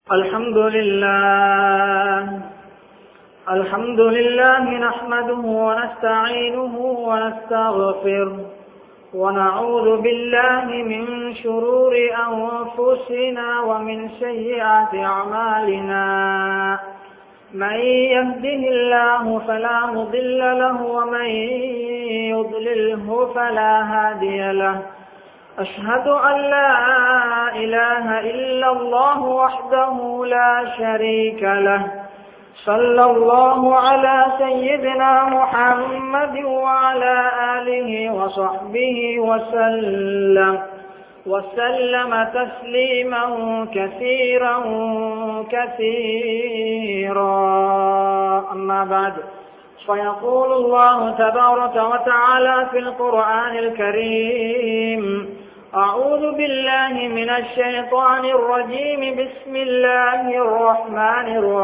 الحمد لله الحمد لله نحمده ونستعينه ونستغفره ونعوذ بالله من شرور أنفسنا ومن سيئات أعمالنا من يهده الله فلا مضل له ومن يضلله فلا هادي له أشهد أن لا إله إلا الله وحده لا شريك له صلى الله على سيدنا محمد وعلى آله وصحبه وسلم وسلم تسليما كثيرا كثيرا أما بعد فيقول الله تبارك وتعالى في القرآن الكريم أعوذ بالله من الشيطان الرجيم بسم الله الرحمن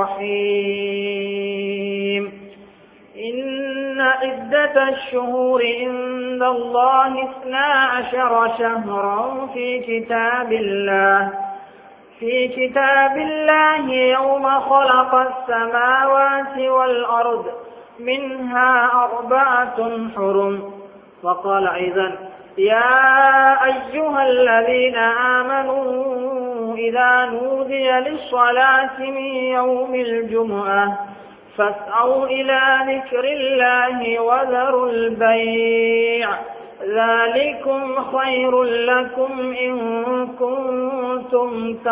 الرحيم إن عدة الشهور عند الله اثنا عشر شهرا في كتاب الله في كتاب الله يوم خلق السماوات والأرض منها أربعة حرم وقال أيضا يا أيها الذين آمنوا إذا نودي للصلاة من يوم الجمعة فاسعوا إلى ذكر الله وذروا البيع ذلكم خير لكم إن كنتم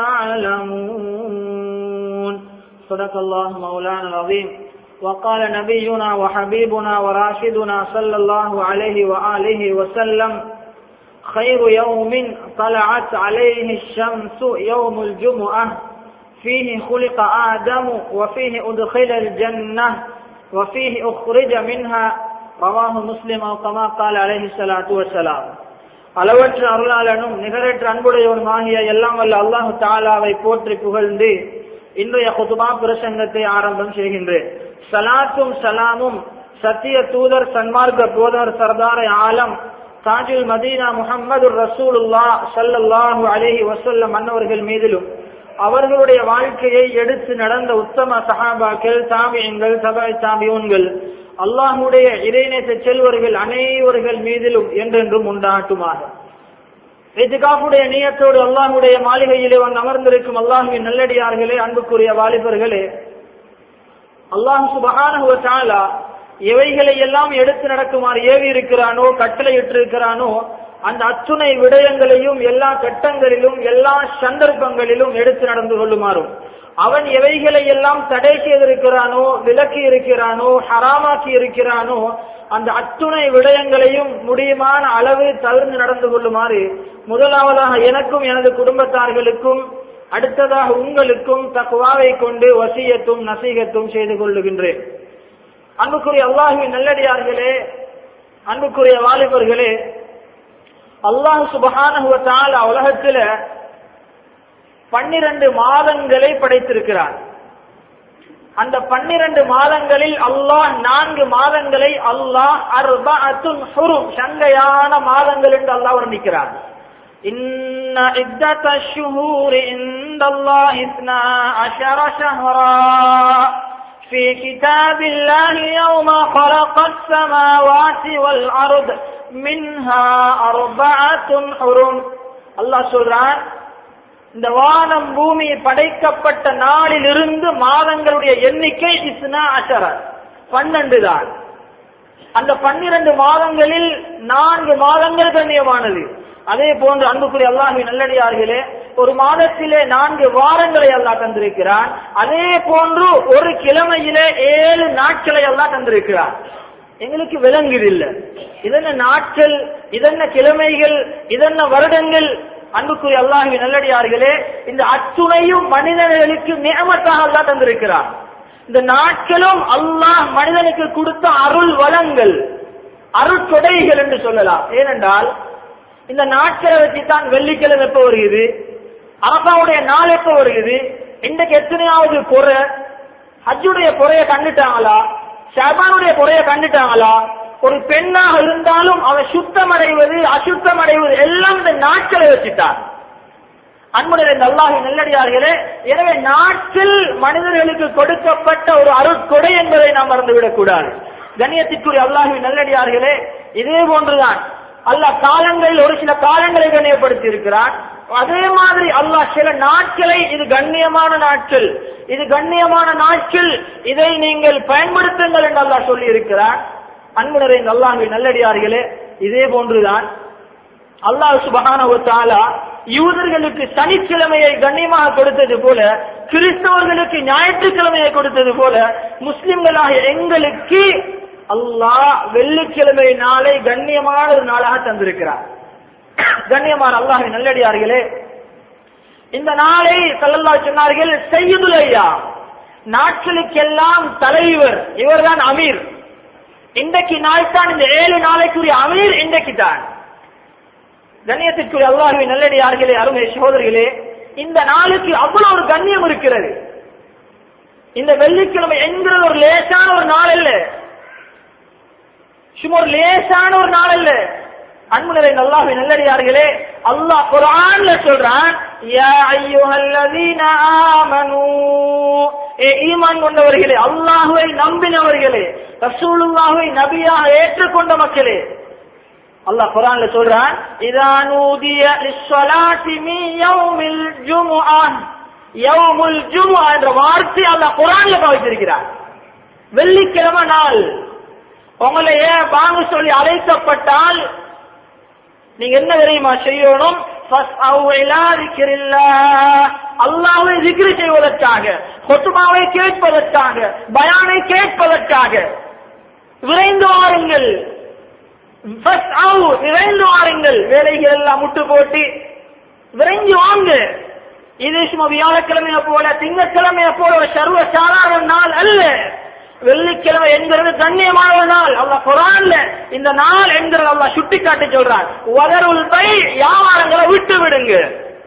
تعلمون صدق الله مولانا العظيم وقال نبينا وحبيبنا وراشدنا صلى الله عليه وآله وسلم خير يوم طلعت عليه الشمس يوم الجمعة فيه خلق آدم وفيه أدخل الجنة وفيه أخرج منها رواه مسلم أو كما قال عليه الصلاة والسلام அளவற்ற அருளாளனும் நிகரற்ற அன்புடையவனுமாகிய எல்லாம் வல்ல அல்லாஹு தாலாவை போற்றி புகழ்ந்து இன்றைய குதுபா பிரசங்கத்தை ஆரம்பம் செய்கின்றேன் சலாத்தும் சலாமும் சத்திய தூதர் சன்மார்க்க போதர் சர்தார ஆலம் தாஜுல் மதீனா முகமது ரசூலுல்லா சல்லல்லாஹு அலஹி வசல்லம் அன்னவர்கள் மீதிலும் அவர்களுடைய வாழ்க்கையை எடுத்து நடந்த உத்தம சஹாபாக்கள் தாமியங்கள் சபாய் தாமியூன்கள் அல்லாஹுடைய இறைநேச செல்வர்கள் அனைவர்கள் மீதிலும் என்றென்றும் உண்டாட்டுமாக எதுகாப்புடைய நீயத்தோடு அல்லாஹுடைய மாளிகையிலே வந்து அமர்ந்திருக்கும் அல்லாஹுவின் நல்லடியார்களே அன்புக்குரிய வாலிபர்களே அல்லாஹ் சுபகான எவைகளை எல்லாம் எடுத்து நடக்குமாறு ஏவி இருக்கிறானோ கட்டளை இட்டிருக்கிறானோ அந்த அத்துணை விடயங்களையும் எல்லா கட்டங்களிலும் எல்லா சந்தர்ப்பங்களிலும் எடுத்து நடந்து கொள்ளுமாறும் அவன் எவைகளை எல்லாம் தடை செய்திருக்கிறானோ விலக்கி இருக்கிறானோ ஹராமாக்கி இருக்கிறானோ அந்த அத்துணை விடயங்களையும் முடியுமான அளவு தவிர்த்து நடந்து கொள்ளுமாறு முதலாவதாக எனக்கும் எனது குடும்பத்தார்களுக்கும் அடுத்ததாக உங்களுக்கும் தக்குவாவை கொண்டு வசியத்தும் நசீகத்தும் செய்து கொள்ளுகின்றேன் அன்புக்குரிய அல்லாஹுவின் நல்லடியார்களே அன்புக்குரிய வாலிபர்களே அல்லாஹு சுபகான உலகத்துல பன்னிரண்டு மாதங்களை படைத்திருக்கிறார் அந்த பன்னிரண்டு மாதங்களில் அல்லாஹ் நான்கு மாதங்களை அல்லாஹ் அர்பஅத்துன் ஹுரும் சங்கையான மாதங்கள் என்று அல்லாஹ் வர்ணிக்கிறார் إن عدة الشهور عند الله اثنا عشر شهرا في كتاب الله يوم خلق السماوات والأرض منها أربعة حرم الله சொல்றான் இந்த வானம் பூமி படைக்கப்பட்ட நாளிலிருந்து மாதங்களுடைய எண்ணிக்கை இஸ்னா அஷர பன்னெண்டு தான் அந்த பன்னிரண்டு மாதங்களில் நான்கு மாதங்கள் கண்ணியமானது அதே போன்று அன்புக்குரிய அல்லாஹி நல்லடியார்களே ஒரு மாதத்திலே நான்கு வாரங்களை அல்லாஹ் தந்திருக்கிறான் அதே போன்று ஒரு கிழமையிலே ஏழு நாட்களை அல்லாஹ் தந்திருக்கிறான் எங்களுக்கு விளங்குதில்லை இதென்ன நாட்கள் இதென்ன கிழமைகள் இதென்ன வருடங்கள் அன்புக்குரிய அல்லாஹி நல்லடியார்களே இந்த அத்துணையும் மனிதர்களுக்கு நியமத்தாக அல்லாஹ் தந்திருக்கிறார் இந்த நாட்களும் அல்லாஹ் மனிதனுக்கு கொடுத்த அருள் வளங்கள் அருட்கொடைகள் என்று சொல்லலாம் ஏனென்றால் இந்த நாட்களை வச்சு தான் வெள்ளிக்கிழமை எப்ப வருகிறது அரசாவுடைய நாள் எப்ப வருகிறது இன்றைக்கு எத்தனையாவது பொறை ஹஜ்ஜுடைய பொறைய கண்டுட்டாங்களா ஷபானுடைய பொறைய கண்டுட்டாங்களா ஒரு பெண்ணாக இருந்தாலும் அவன் சுத்தம் அடைவது அசுத்தம் அடைவது எல்லாம் இந்த நாட்களை வச்சுட்டான் அன்புடைய அல்லாஹி நல்லடியார்களே எனவே நாட்டில் மனிதர்களுக்கு கொடுக்கப்பட்ட ஒரு அருட்கொடை என்பதை நாம் மறந்துவிடக் கூடாது கண்ணியத்திற்குரிய அல்லாஹி நல்லடியார்களே இதே போன்றுதான் அல்லாஹ் காலங்களில் ஒரு சில காலங்களை கண்ணியப்படுத்தி இருக்கிறான் அதே மாதிரி அல்லாஹ் சில நாட்களை இது கண்ணியமான நாட்கள் இது கண்ணியமான நாட்கள் இதை நீங்கள் பயன்படுத்துங்கள் என்று அல்லாஹ் சொல்லி இருக்கிறான் அன்புடைய அல்லாஹி நல்லடியார்களே இதே போன்றுதான் அல்லாஹ் சுபஹானஹு தஆலா யூதர்களுக்கு சனிக்கிழமையை கண்ணியமாக கொடுத்தது போல கிறிஸ்தவர்களுக்கு ஞாயிற்றுக்கிழமையை கொடுத்தது போல முஸ்லிம்களாக எங்களுக்கு அல்லாஹ் வெள்ளிக்கிழமை நாளை கண்ணியமான ஒரு நாளாக தந்திருக்கிறார் கண்ணியமான அல்லாஹ் நல்லடியார்களே இந்த நாளை சல்லல்லா சொன்னார்கள் செய்யுதுல் ஐயா நாட்களுக்கெல்லாம் தலைவர் இவர்தான் அமீர் இன்றைக்கு நாள் தான் இந்த ஏழு நாளைக்குரிய அமீர் இன்றைக்கு தான் கண்ணியத்திற்குரிய அல்லாஹுவின் நல்லடியார்களே அருமை சகோதரிகளே இந்த நாளுக்கு அவ்வளவு ஒரு கண்ணியம் இருக்கிறது இந்த வெள்ளிக்கிழமை என்கிறது ஒரு லேசான ஒரு நாள் அல்ல சும்மா ஒரு லேசான ஒரு நாள் அல்ல அன்புநிலை அல்லாஹுவின் நல்லடியார்களே அல்லாஹ் குர்ஆன்ல சொல்றான் யா அய்யுஹல்லதீன ஆமனூ ஏ ஈமான் கொண்டவர்களே அல்லாஹுவை நம்பினவர்களே ரசூலுல்லாஹுவை நபியாக ஏற்றுக்கொண்ட மக்களே அல்லாஹ் குர்ஆன்ல சொல்றான் இதா நூதிய லிஸ்ஸலாத்தி மின் யௌமில் ஜுமுஆ யௌமுல் ஜுமுஆ என்ற வார்த்தை அல்லாஹ் குர்ஆன்ல பாவித்திருக்கிறார் வெள்ளிக்கிழமை நாள் உங்களை ஏன் வாங்க சொல்லி அழைக்கப்பட்டால் நீங்க என்ன தெரியுமா செய்யணும் அல்லாவை திக்ரு செய்வதற்காக கொத்துமாவை கேட்பதற்காக பயானை கேட்பதற்காக விரைந்து வாருங்கள் விரைந்து வாருங்கள் வேலைகள் எல்லாம் முட்டு போட்டு விரைந்து வாங்க இது சும்மா வியாழக்கிழமைய போல திங்கக்கிழமைய போல ஒரு சர்வ சாதாரண நாள் அல்ல வெள்ளிக்கிழமை என்கிறது கண்ணியமான ஒரு நாள் அல்ல குரான்ல இந்த நாள் என்கிறது அல்ல சுட்டி காட்டி சொல்றான் வதருள் பை வியாபாரங்களை விட்டு விடுங்க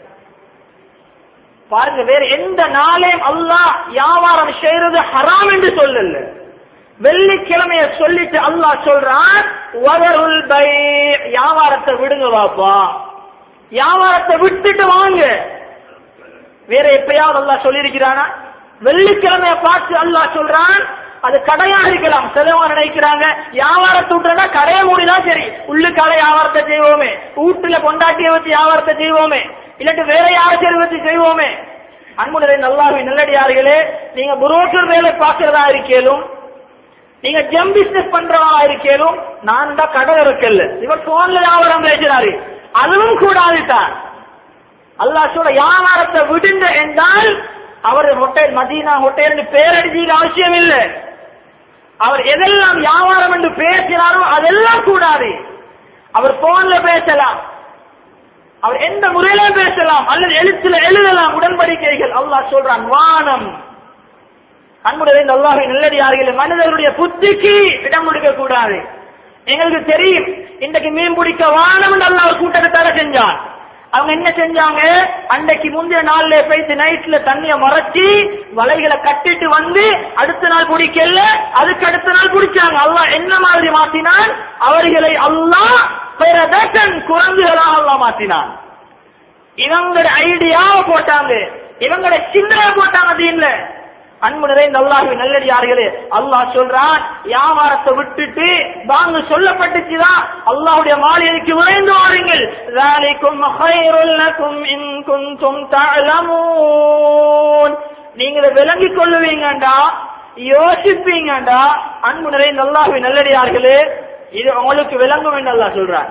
பாருங்க வேற எந்த நாளையும் அல்லாஹ் வியாபாரம் செய்யறது ஹராம் என்று சொல்லல வெள்ளிக்கிழமைய சொல்லிட்டு அல்லாஹ் சொல்றான் வதருள் பை வியாபாரத்தை விடுங்க வாப்பா வியாபாரத்தை விட்டுட்டு வாங்க வேற எப்பயாவது அல்லாஹ் சொல்லியிருக்கிறானா வெள்ளிக்கிழமைய பார்த்து அல்லாஹ் சொல்றான் அது கடையா இருக்கலாம் சிலவங்க நினைக்கிறாங்க வியாபாரத்தை விட்டுறா கடையை மூடிதான் சரி உள்ளுக்கால வியாபாரத்தை செய்வோமே வீட்டுல கொண்டாட்டிய வச்சு வியாபாரத்தை செய்வோமே இல்லாட்டி வேற யாராச்சும் வச்சு செய்வோமே அன்புடைய நல்லாவி நல்லடியார்களே நீங்க புரோக்கர் வேலை பார்க்கறதா இருக்கேலும் நீங்க ஜெம் பிசினஸ் பண்றதா இருக்கேலும் நான் தான் கடை இருக்கல இவர் போன்ல வியாபாரம் பேசுறாரு அதுவும் கூடாது தான் அல்லாஹ் சொல்ற வியாபாரத்தை விடுங்க என்றால் அவர் ஹோட்டல் மதீனா ஹோட்டல் பேரடிச்சிக்க அவசியம் இல்லை அவர் எதெல்லாம் வியாபாரம் என்று பேசினாரோ அதெல்லாம் கூடாது அவர் போன்ல பேசலாம் அவர் எந்த முறையில பேசலாம் அல்லது எழுத்துல எழுதலாம் உடன்படிக்கைகள் அல்லாஹ் சொல்றான் வானம் அன்புடைய அல்லாஹை நல்லடியார்கள் மனிதர்களுடைய புத்திக்கு இடம் கொடுக்க கூடாது எங்களுக்கு தெரியும் இன்றைக்கு மீன் பிடிக்க வானம் என்று அல்லாஹ் ஒரு கூட்டத்தை தர செஞ்சான் அவங்க என்ன செஞ்சாங்க அன்னைக்கு முந்தைய நாள்ல போயிட்டு நைட்ல தண்ணிய மறைச்சி வலைகளை கட்டிட்டு வந்து அடுத்த நாள் பிடிக்கல அதுக்கு அடுத்த நாள் பிடிச்சாங்க அல்லாஹ் என்ன மாதிரி மாத்தினான் அவர்களை அல்லாஹ் பிறதன் குரங்குகளாக அல்லாஹ் மாத்தினான் இவங்களோட ஐடியாவை போட்டாங்க இவங்களோட சிந்தனை போட்டாங்க தீன்ல அன்பு நிறைந்த அல்லாஹு நல்லடியார்களே அல்லாஹ் சொல்றான் வியாபாரத்தை விட்டுட்டு வாங்க சொல்லப்பட்டுச்சுதான் அல்லாஹ்வுடைய மாளிகைக்கு விரைந்து வாருங்கள் ذَلِكُمْ خَيْرٌ لَكُمْ إِن كُنتُمْ تَعْلَمُونَ நீங்க இதை விளங்கிக் கொள்ளுவீங்கடா யோசிப்பீங்கடா அன்பு நிறைந்த அல்லாஹு நல்லடியார்களே இது உங்களுக்கு விளங்கும் என்று அல்லாஹ் சொல்றான்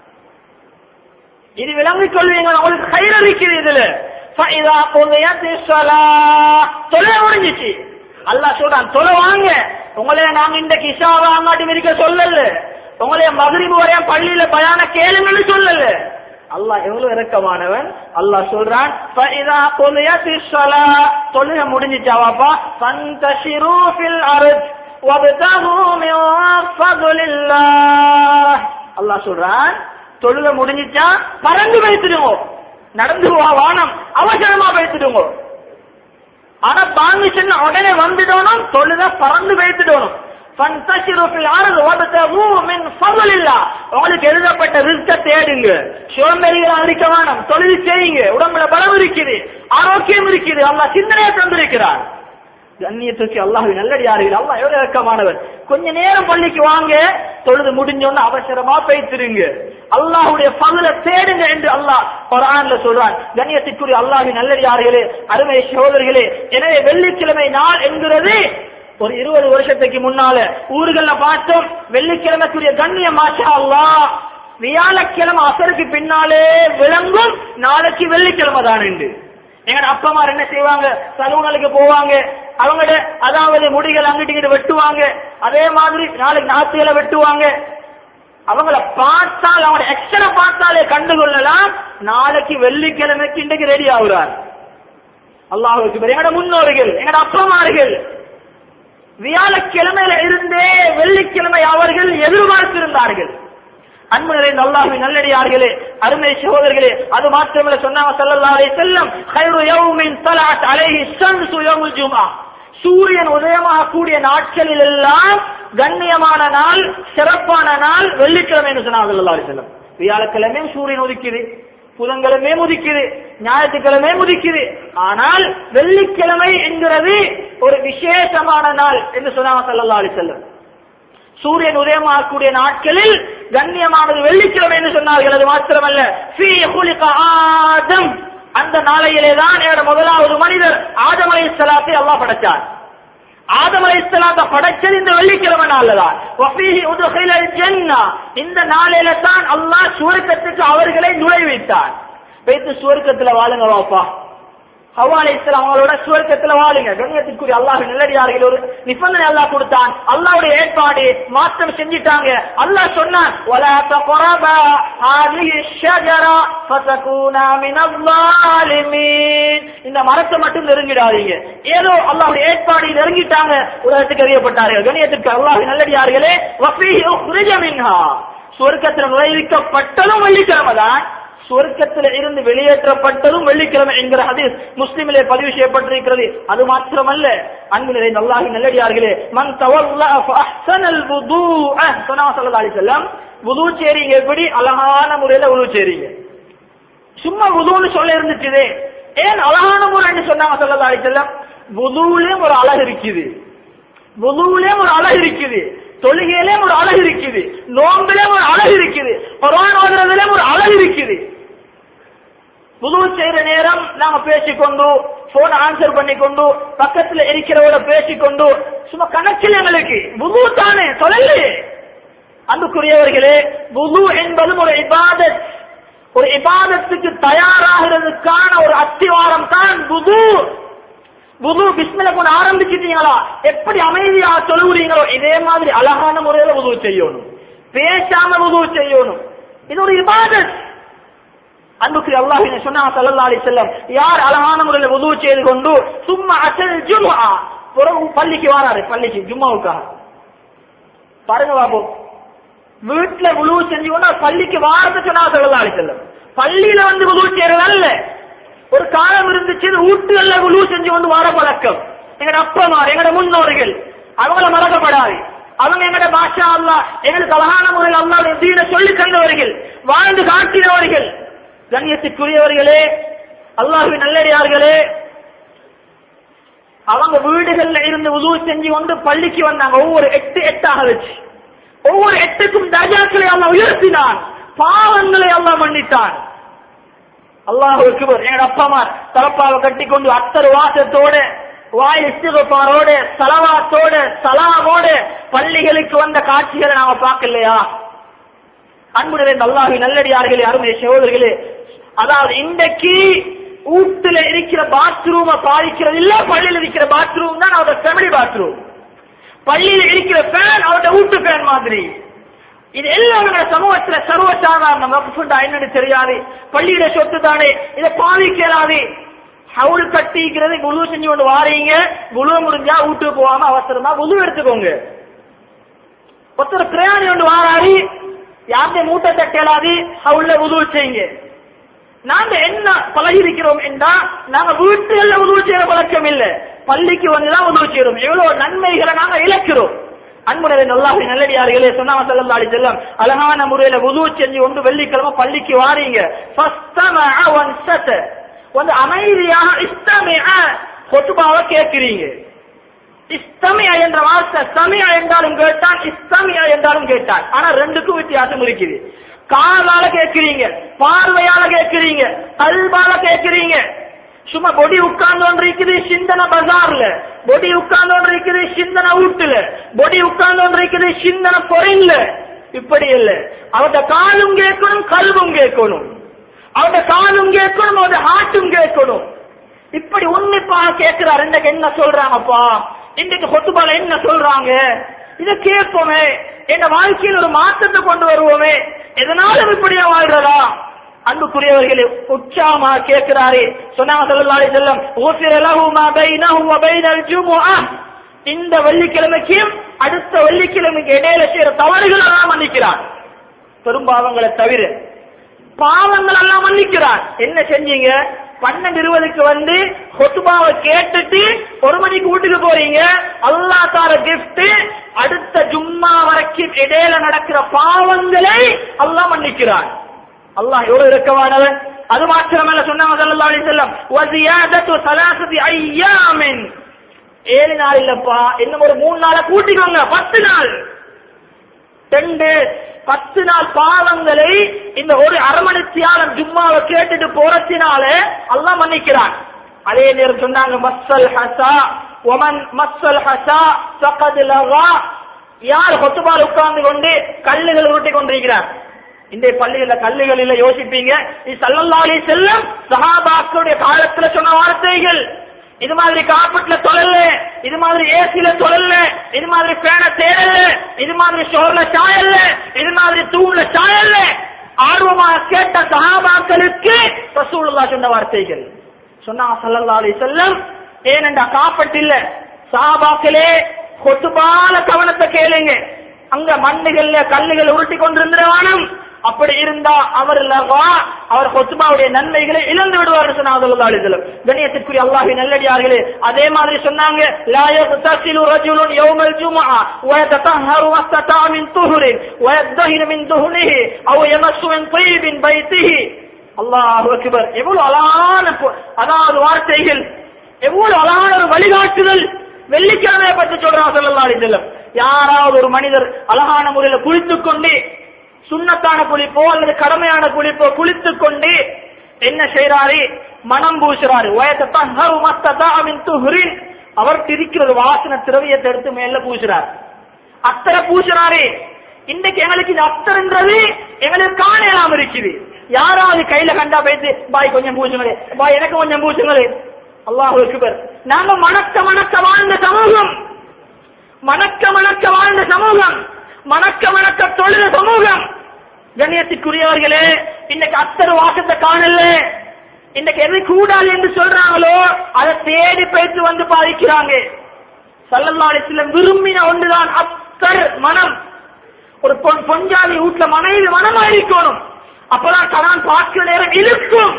இது விளங்கிக் கொள்வீங்க உங்களுக்கு கயிறு இருக்குது இதுல فَإِذَا قُضِيَتِ الصَّلَاةُ தொலை முடிஞ்சிச்சு அல்லாஹ் சொல்றான் தொலை வாங்க உங்களைய நாங்க இந்த கிஷாவா அங்காட்டி மிதிக்க சொல்லல உங்களைய மகரிபு வரையும் பள்ளியில பயான கேளுங்கன்னு சொல்லல அல்லாஹ் எவ்வளவு இறக்கமானவன் அல்லாஹ் சொல்றான் فَإِذَا قُضِيَتِ الصَّلَاةُ தொழுகை முடிஞ்சிச்சாவாப்பா فَانْتَشِرُوا فِي الْأَرْضِ وَابْتَغُوا مِنْ فَضْلِ اللَّهِ அல்லாஹ் சொல்றான் தொழுகை முடிஞ்சிச்சா பறந்து வைத்துடுவோம் நடந்து வா வானம் அவசரமா பேசிடுங்க ஆனா பாங்கு சொன்ன உடனே வந்துடணும் தொழுத பறந்து பேசிடணும் فانتشروا في الارض وابتغوا من فضل الله உங்களுக்கு எழுதப்பட்ட ரிஸ்க தேடுங்க சோம்பேறிகள் அழிக்க வேணாம் தொழில் செய்யுங்க உடம்புல பலம் இருக்குது ஆரோக்கியம் இருக்குது அல்லாஹ் சிந்தனையை தந்திருக்கிறார் கண்ணியத்துக்கு அல்லாஹ் நல்லடியார்கள் அல்லாஹ் எவ்வளவு இறக்கமானவர் கொஞ்ச நேரம் பள்ளிக்கு வாங்க தொழுது முடிஞ்சோன்னு அவசரமா பேசிருங்க அல்லாஹ்வுடைய பகுல தேடுங்க என்று அல்லாஹ் குர்ஆன்ல சொல்றான் கண்ணியத்துக்குரிய அல்லாஹ்வின் நல்லடியார்களே அருமை சகோதரர்களே எனவே வெள்ளிக்கிழமை நாள் என்கிறது ஒரு இருபது வருஷத்துக்கு முன்னால ஊர்கள்ல பார்த்தோம் வெள்ளிக்கிழமைக்குரிய கண்ணியம் மாஷா அல்லாஹ் வியாழக்கிழமை அசருக்கு பின்னாலே விளங்கும் நாளைக்கு வெள்ளிக்கிழமை தான் என்று எங்க அப்பமார் என்ன செய்வாங்க சலூனலுக்கு போவாங்க அவங்களோட அதாவது முடிகள் அங்கிட்டு இங்கிட்டு வெட்டுவாங்க அதே மாதிரி நாளைக்கு நாத்துகளை வெட்டுவாங்க அவங்கள பார்த்தால் அவங்களோட எக்ஷனை பார்த்தாலே கண்டுகொள்ளலாம் நாளைக்கு வெள்ளிக்கிழமைக்கு இன்றைக்கு ரெடி ஆகுறார் அல்லாஹுக்கு எங்கட முன்னோர்கள் எங்கட அப்பமார்கள் வியாழக்கிழமையில இருந்தே வெள்ளிக்கிழமை அவர்கள் எதிர்பார்த்திருந்தார்கள் அன்பு நிறைந்த அல்லாஹ்வின் நல்லடியார்களே அருமை சகோதரர்களே அது மாத்திரமல்ல சொன்னாங்க ஸல்லல்லாஹு அலைஹி வஸல்லம் கைரு யௌமின் தலஅத் அலைஹி ஷம்ஸு யௌமுல் ஜும்ஆ சூரியன் உதயமாக கூடிய நாட்களில் எல்லாம் கண்ணியமான நாள் சிறப்பான நாள் வெள்ளிக்கிழமை என்று சொன்னாங்க ஸல்லல்லாஹு அலைஹி வஸல்லம் வியாழக்கிழமையும் சூரியன் உதிக்குது புதன்கிழமையும் உதிக்குது ஞாயிற்றுக்கிழமையும் உதிக்குது ஆனால் வெள்ளிக்கிழமை என்கிறது ஒரு விசேஷமான நாள் என்று சொன்னாங்க ஸல்லல்லாஹு அலைஹி வஸல்லம் சூரியன் உதயமாகக்கூடிய நாட்களில் கண்ணியமானது வெள்ளிக்கிழமை என்று சொன்னார்கள் அது மாத்திரமல்ல ஃபீ குலிக ஆதம் அந்த நாளையிலே தான் என்னோட முதலாவது மனிதர் ஆதம் அலை சலாத்தை அல்லாஹ் படைச்சார் ஆதம் அலை சலாத்தை படைச்சது இந்த வெள்ளிக்கிழமை நாள்ல தான் வஃபீஹி உதுகிலல் ஜன்னா இந்த நாளில தான் அல்லாஹ் சுவர்க்கத்துக்கு அவர்களை நுழைவித்தார் வைத்து சுவர்க்கத்துல வாழுங்க வாப்பா ஹவா அலை இஸ்லாம் அவங்களோட சுவர்க்கத்துல வாழுங்க கண்ணியத்துக்குரிய அல்லாஹ் நல்லடியார்கள் ஒரு நிபந்தனை அல்லாஹ் கொடுத்தான் அல்லாஹ்வுடைய ஏற்பாடு மாற்றம் செஞ்சிட்டாங்க அல்லாஹ் சொன்னான் வலா தக்ரபா ஹாதிஹி ஷஜரா ஃபதகூனா மினல் ஸாலிமீன் இந்த மரத்தை மட்டும் நெருங்கிடாதீங்க ஏதோ அல்லாஹ்வுடைய ஏற்பாடு நெருங்கிட்டாங்க உலகத்துக்கு அறியப்பட்டார்கள் கண்ணியத்துக்கு அல்லாஹ் நல்லடியார்களே வஃபீஹி உக்ரிஜ மின்ஹா சுவர்க்கத்தில் நுழைவிக்கப்பட்டதும் வெள்ளிக்கிழமை தான் சொர்க்கத்தில் இருந்து வெளியேற்றப்பட்டதும் வெள்ளிக்கிழமை என்கிற ஹதீஸ் முஸ்லிமிலே பதிவு செய்யப்பட்டிருக்கிறது அது மாத்திரமல்ல அன்பு நிறைந்த அல்லாஹி நல்லடியார்களே மன் தவல்லா ஃபஅஹ்சனல் வுதுஅ சொன்னா ஸல்லல்லாஹு அலைஹி வஸல்லம் வுது செய்றீங்க எப்படி அழகான முறையில வுது செய்றீங்க சும்மா வுதுன்னு சொல்ல இருந்துச்சு ஏன் அழகான முறைன்னு சொன்னாங்க ஸல்லல்லாஹு அலைஹி வஸல்லம் வுதுலயும் ஒரு அழகு இருக்குது வுதுலயும் ஒரு அழகு இருக்குது தொழுகையிலும் ஒரு அழகு இருக்குது நோம்பிலும் ஒரு அழகு இருக்குது குர்ஆன் ஓதுறதுலயும் ஒரு அழகு இருக்குது புது செய்யற நேரம் நாங்க பேசிக்கொண்டு போன் ஆன்சர் பண்ணிக்கொண்டு பக்கத்துல இருக்கிறவரோட பேசிக்கொண்டு சும்மா கணக்கில் எங்களுக்கு புது தானே சொல்லலே அன்புக்குரியவர்களே புது என்பதும் ஒரு இபாதத் ஒரு இபாதத்துக்கு தயாராகிறதுக்கான ஒரு அத்திவாரம் தான் புது புது பிஸ்மில கொண்டு ஆரம்பிச்சிட்டீங்களா எப்படி அமைதியா சொல்லுறீங்களோ இதே மாதிரி அழகான முறையில உதவு செய்யணும் பேசாம உதவு செய்யணும் இது ஒரு இபாதத் அன்புக்கு அல்லாஹ் சொன்னா சல்லல்லாஹு அலைஹி வஸல்லம் யார் அழகான முறையில உதவு செய்து கொண்டு சும்மா அசல் ஜும்ஆ பிறகு பள்ளிக்கு வராரு பள்ளிக்கு ஜும்மாவுக்காக பாருங்க பாபு வீட்டுல உழுவு செஞ்சு கொண்டு அவர் பள்ளிக்கு வாரத்தை சொன்னா சல்லல்லாஹு அலைஹி வஸல்லம் பள்ளியில வந்து உதவு செய்யறது அல்ல ஒரு காலம் இருந்துச்சு வீட்டுகள்ல உழுவு செஞ்சு கொண்டு வார பழக்கம் எங்கட அப்பமார் எங்கட முன்னோர்கள் அவங்கள மறக்கப்படாது அவங்க எங்கட பாஷா அல்லா எங்களுக்கு அழகான முறையில் அல்லாவுடைய தீன சொல்லி தந்தவர்கள் வாழ்ந்து காட்டினவர்கள் கண்ணியத்துக்குரியவர்களே அல்லாஹுவின் நல்லடியார்களே அவங்க வீடுகள்ல இருந்து உதவு செஞ்சு கொண்டு பள்ளிக்கு வந்தாங்க ஒவ்வொரு எட்டு எட்டாக வச்சு ஒவ்வொரு எட்டுக்கும் தஜாக்களை அல்லாஹ் உயர்த்தினான் பாவங்களை அல்லாஹ் மன்னித்தான் அல்லாஹுக்கு எங்க அப்பமார் தலப்பாவை கட்டி கொண்டு அத்தர் வாசத்தோட வாய் இஸ்திகபாரோட சலவாத்தோட சலாமோட பள்ளிகளுக்கு வந்த காட்சிகளை நாம பார்க்கலையா அன்பு நிறைந்த அல்லாஹி நல்லடியார்களே அருமை சகோதரர்களே அதாவது இன்றைக்கு வீட்டுல இருக்கிற பாத்ரூம பாதிக்கிறது இல்ல பள்ளியில் இருக்கிற பாத்ரூம் தான் அவரோட ஃபேமிலி பாத்ரூம் பள்ளியில் இருக்கிற ஃபேன் அவரோட வீட்டு ஃபேன் மாதிரி இது எல்லாரும் சமூகத்துல சர்வசாதாரணம் வகுப்புண்டா என்னன்னு தெரியாது பள்ளியில சொத்து தானே இதை பாதிக்கிறாது ஹவுல் கட்டிக்கிறது குழு செஞ்சு கொண்டு வாரீங்க குழு முடிஞ்சா வீட்டுக்கு போகாம அவசரமா குழு எடுத்துக்கோங்க ஒருத்தர் பிரயாணி ஒன்று வாராரு யாருடைய மூட்டை தட்டலாது ஹவுல்ல உதவு செய்யுங்க நாங்க என்ன பழகி இருக்கிறோம் என்றா நாங்க வீட்டுல உதவு செய்யற பழக்கம் இல்ல பள்ளிக்கு வந்துதான் உதவு செய்யறோம் எவ்வளவு நன்மைகளை நாங்க இழக்கிறோம் அன்புடைய நல்லாவே நல்லடியார்களே சொன்னாங்க ஸல்லல்லாஹு அலைஹி வஸல்லம் அழகான முறையில வுது செஞ்சு கொண்டு வெள்ளிக்கிழமை பள்ளிக்கு வாரீங்க ஃபஸ்தமஅ வன்சத வந்து அமைதியாக இஸ்தமிஅ ஹுத்பாவை கேட்கிறீங்க இஸ்தமிய என்ற வார்த்தை சமியா என்றாலும் கேட்டான் இஸ்தமியா என்றாலும் கேட்டான் ஆனா ரெண்டுக்கும் வித்தியாசம் இருக்குது காதால கேட்கிறீங்க பார்வையால கேட்கிறீங்க கல்வால கேட்கிறீங்க சும்மா பொடி உட்கார்ந்து ஒன்று இருக்குது சிந்தனை பஜார்ல பொடி உட்கார்ந்து ஒன்று இருக்குது சிந்தனை வீட்டுல பொடி உட்கார்ந்து ஒன்று இருக்குது சிந்தனை பொறையில இப்படி இல்ல அவட காலும் கேட்கணும் கல்வும் கேட்கணும் அவட காலும் கேட்கணும் அவட ஹார்ட்டும் கேட்கணும் இப்படி உன்னிப்பாக கேட்கிறார் இன்னைக்கு என்ன சொல்றாங்கப்பா இன்னைக்கு கொத்துபால என்ன சொல்றாங்க இத கேட்போமே என் வாழ்க்கையில் ஒரு மாற்றத்தை கொண்டு வருவோமே எதனாலும் இப்படியா வாழ்றதா அன்புக்குரியவர்களே உற்சாகமா கேட்கிறாரே சொன்னாங்க ஸல்லல்லாஹு அலைஹி வஸல்லம் "உஃபிர லஹு மா பைனஹு வ பைனல் ஜுமுஅ." இந்த வெள்ளிக்கிழமைக்கும் அடுத்த வெள்ளிக்கிழமைக்கு இடையில செய்யற தவறுகள் எல்லாம் மன்னிக்கிறார் பெரும்பாவங்களை தவிர பாவங்கள் எல்லாம் மன்னிக்கிறார் என்ன செஞ்சீங்க பன்னெண்டு இருபதுக்கு வந்து ஹொத்துபாவை கேட்டுட்டு ஒரு மணிக்கு வீட்டுக்கு போறீங்க அல்லாஹ் தார கிஃப்ட் அடுத்த ஜும்மா வரைக்கும் இடையில நடக்கிற பாவங்களை அல்லாஹ் மன்னிக்கிறார் அல்லாஹ் எவ்வளவு இருக்கவானவன் அது மாத்திரமல்ல சொன்னாங்க ஸல்லல்லாஹு அலைஹி வஸல்லம் வஸியாதத்து ஸலாசதி ஐயாமின் ஏழு நாள் இல்லப்பா இன்னும் ஒரு மூணு நாளை கூட்டிக்கோங்க பத்து நாள் ரெண்டு பத்து நாள் பாவங்களை இந்த ஒரு அரமணித்தியாலம் ஜும்மாவை கேட்டுட்டு போறச்சினால அல்லாஹ் மன்னிக்கிறான் அதே நேரம் சொன்னாங்க மஸ்ஸல் ஹசா ஒமன் மஸ்ஸல் ஹசா ஃபகத் லகா யார் கொத்துபால் உட்கார்ந்து கொண்டு கல்லுகள் உருட்டி கொண்டிருக்கிறார் இந்த பள்ளிகள கல்லுகளில் யோசிப்பீங்க இது சல்லல்லாஹு அலைஹி செல்லம் சஹாபாக்களுடைய காலத்துல சொன்ன வார்த்தைகள் இது மாதிரி காப்பட்ல தொழல இது மாதிரி ஏசில தொழல இது மாதிரி பேன தேடல இது மாதிரி ஷோர்ல சாயல்ல இது மாதிரி தூண்ல சாயல்ல ஆர்வமா கேட்ட சஹாபாக்களுக்கு ரசூலுல்லாஹ் சொன்ன வார்த்தைகள் சொன்னாங்க ஸல்லல்லாஹு அலைஹி வஸல்லம் ஏனென்றா காப்பட் இல்ல சஹாபாக்களே கொத்துபால கவனத்தை கேளுங்க அங்க மண்ணுகள்ல கல்லுகள் உருட்டி கொண்டிருந்தவானும் அப்படி இருந்தா அவர் லகா அவர் கொத்துபாவுடைய நன்மைகளை இழந்து விடுவார் சொன்னாங்க ஸல்லல்லாஹு அலைஹி வஸல்லம் கண்ணியத்திற்குரிய அல்லாஹ்வின் நல்லடியார்களே அதே மாதிரி சொன்னாங்க லா யக்தசிலு ரஜுலுன் யௌமல் ஜும்ஆ வ யததஹரு வஸ்ததா மின் துஹுரின் வ யதஹிரு மின் துஹுனிஹி அவ் யமஸ்ஸு மின் தய்யிபின் பைத்திஹி அல்லாஹு அக்பர் எவ்வளவு அழகான பொ- அதாவது வார்த்தைகள் எவ்வளவு அழகான ஒரு வழிகாட்டுதல் வெள்ளிக்கிழமையை பற்றி சொல்றான் ஸல்லல்லாஹு அலைஹி வஸல்லம் யாராவது ஒரு மனிதர் அழகான முறையில குளித்துக் கொண்டு சுண்ணத்தான குளிப்போ அல்லது கடமையான குளிப்போ குளித்துக் கொண்டு என்ன செய்யறாரு மனம் பூசுறாரு வயத்தஹரு மஸ்ததா மின் துஹ்ரின் அவர் திரிக்கிறது வாசன திரவியத்தை எடுத்து மேல பூசுறார் அத்தரை பூசுறாரு இன்னைக்கு எங்களுக்கு இந்த அத்தர்ன்றது எங்களுக்கு காணலாம் இருக்குது யாராவது கையில கண்டா போயிட்டு பாய் கொஞ்சம் பூசுங்களே பாய் எனக்கு கொஞ்சம் பூசுங்களே அல்லாஹ் அக்பர் நாங்க மணக்க மணக்க வாழ்ந்த சமூகம் மணக்க மணக்க வாழ்ந்த சமூகம் மணக்க மணக்க தொழுத சமூகம் கண்ணியத்துக்குரியவர்களே இன்னைக்கு அத்தர் வாசத்தை காணல இன்னைக்கு எது கூடாது என்று சொல்றாங்களோ அதை தேடி போயிட்டு வந்து பாதிக்கிறாங்க சல்லல்லாஹு விரும்பின ஒன்றுதான் அத்தர் மனம் ஒரு பொன் பொஞ்சாதி வீட்டுல மனைவி மனமா இருக்கணும் அப்பதான் கணவன் பார்க்கிற நேரம் இருக்கும்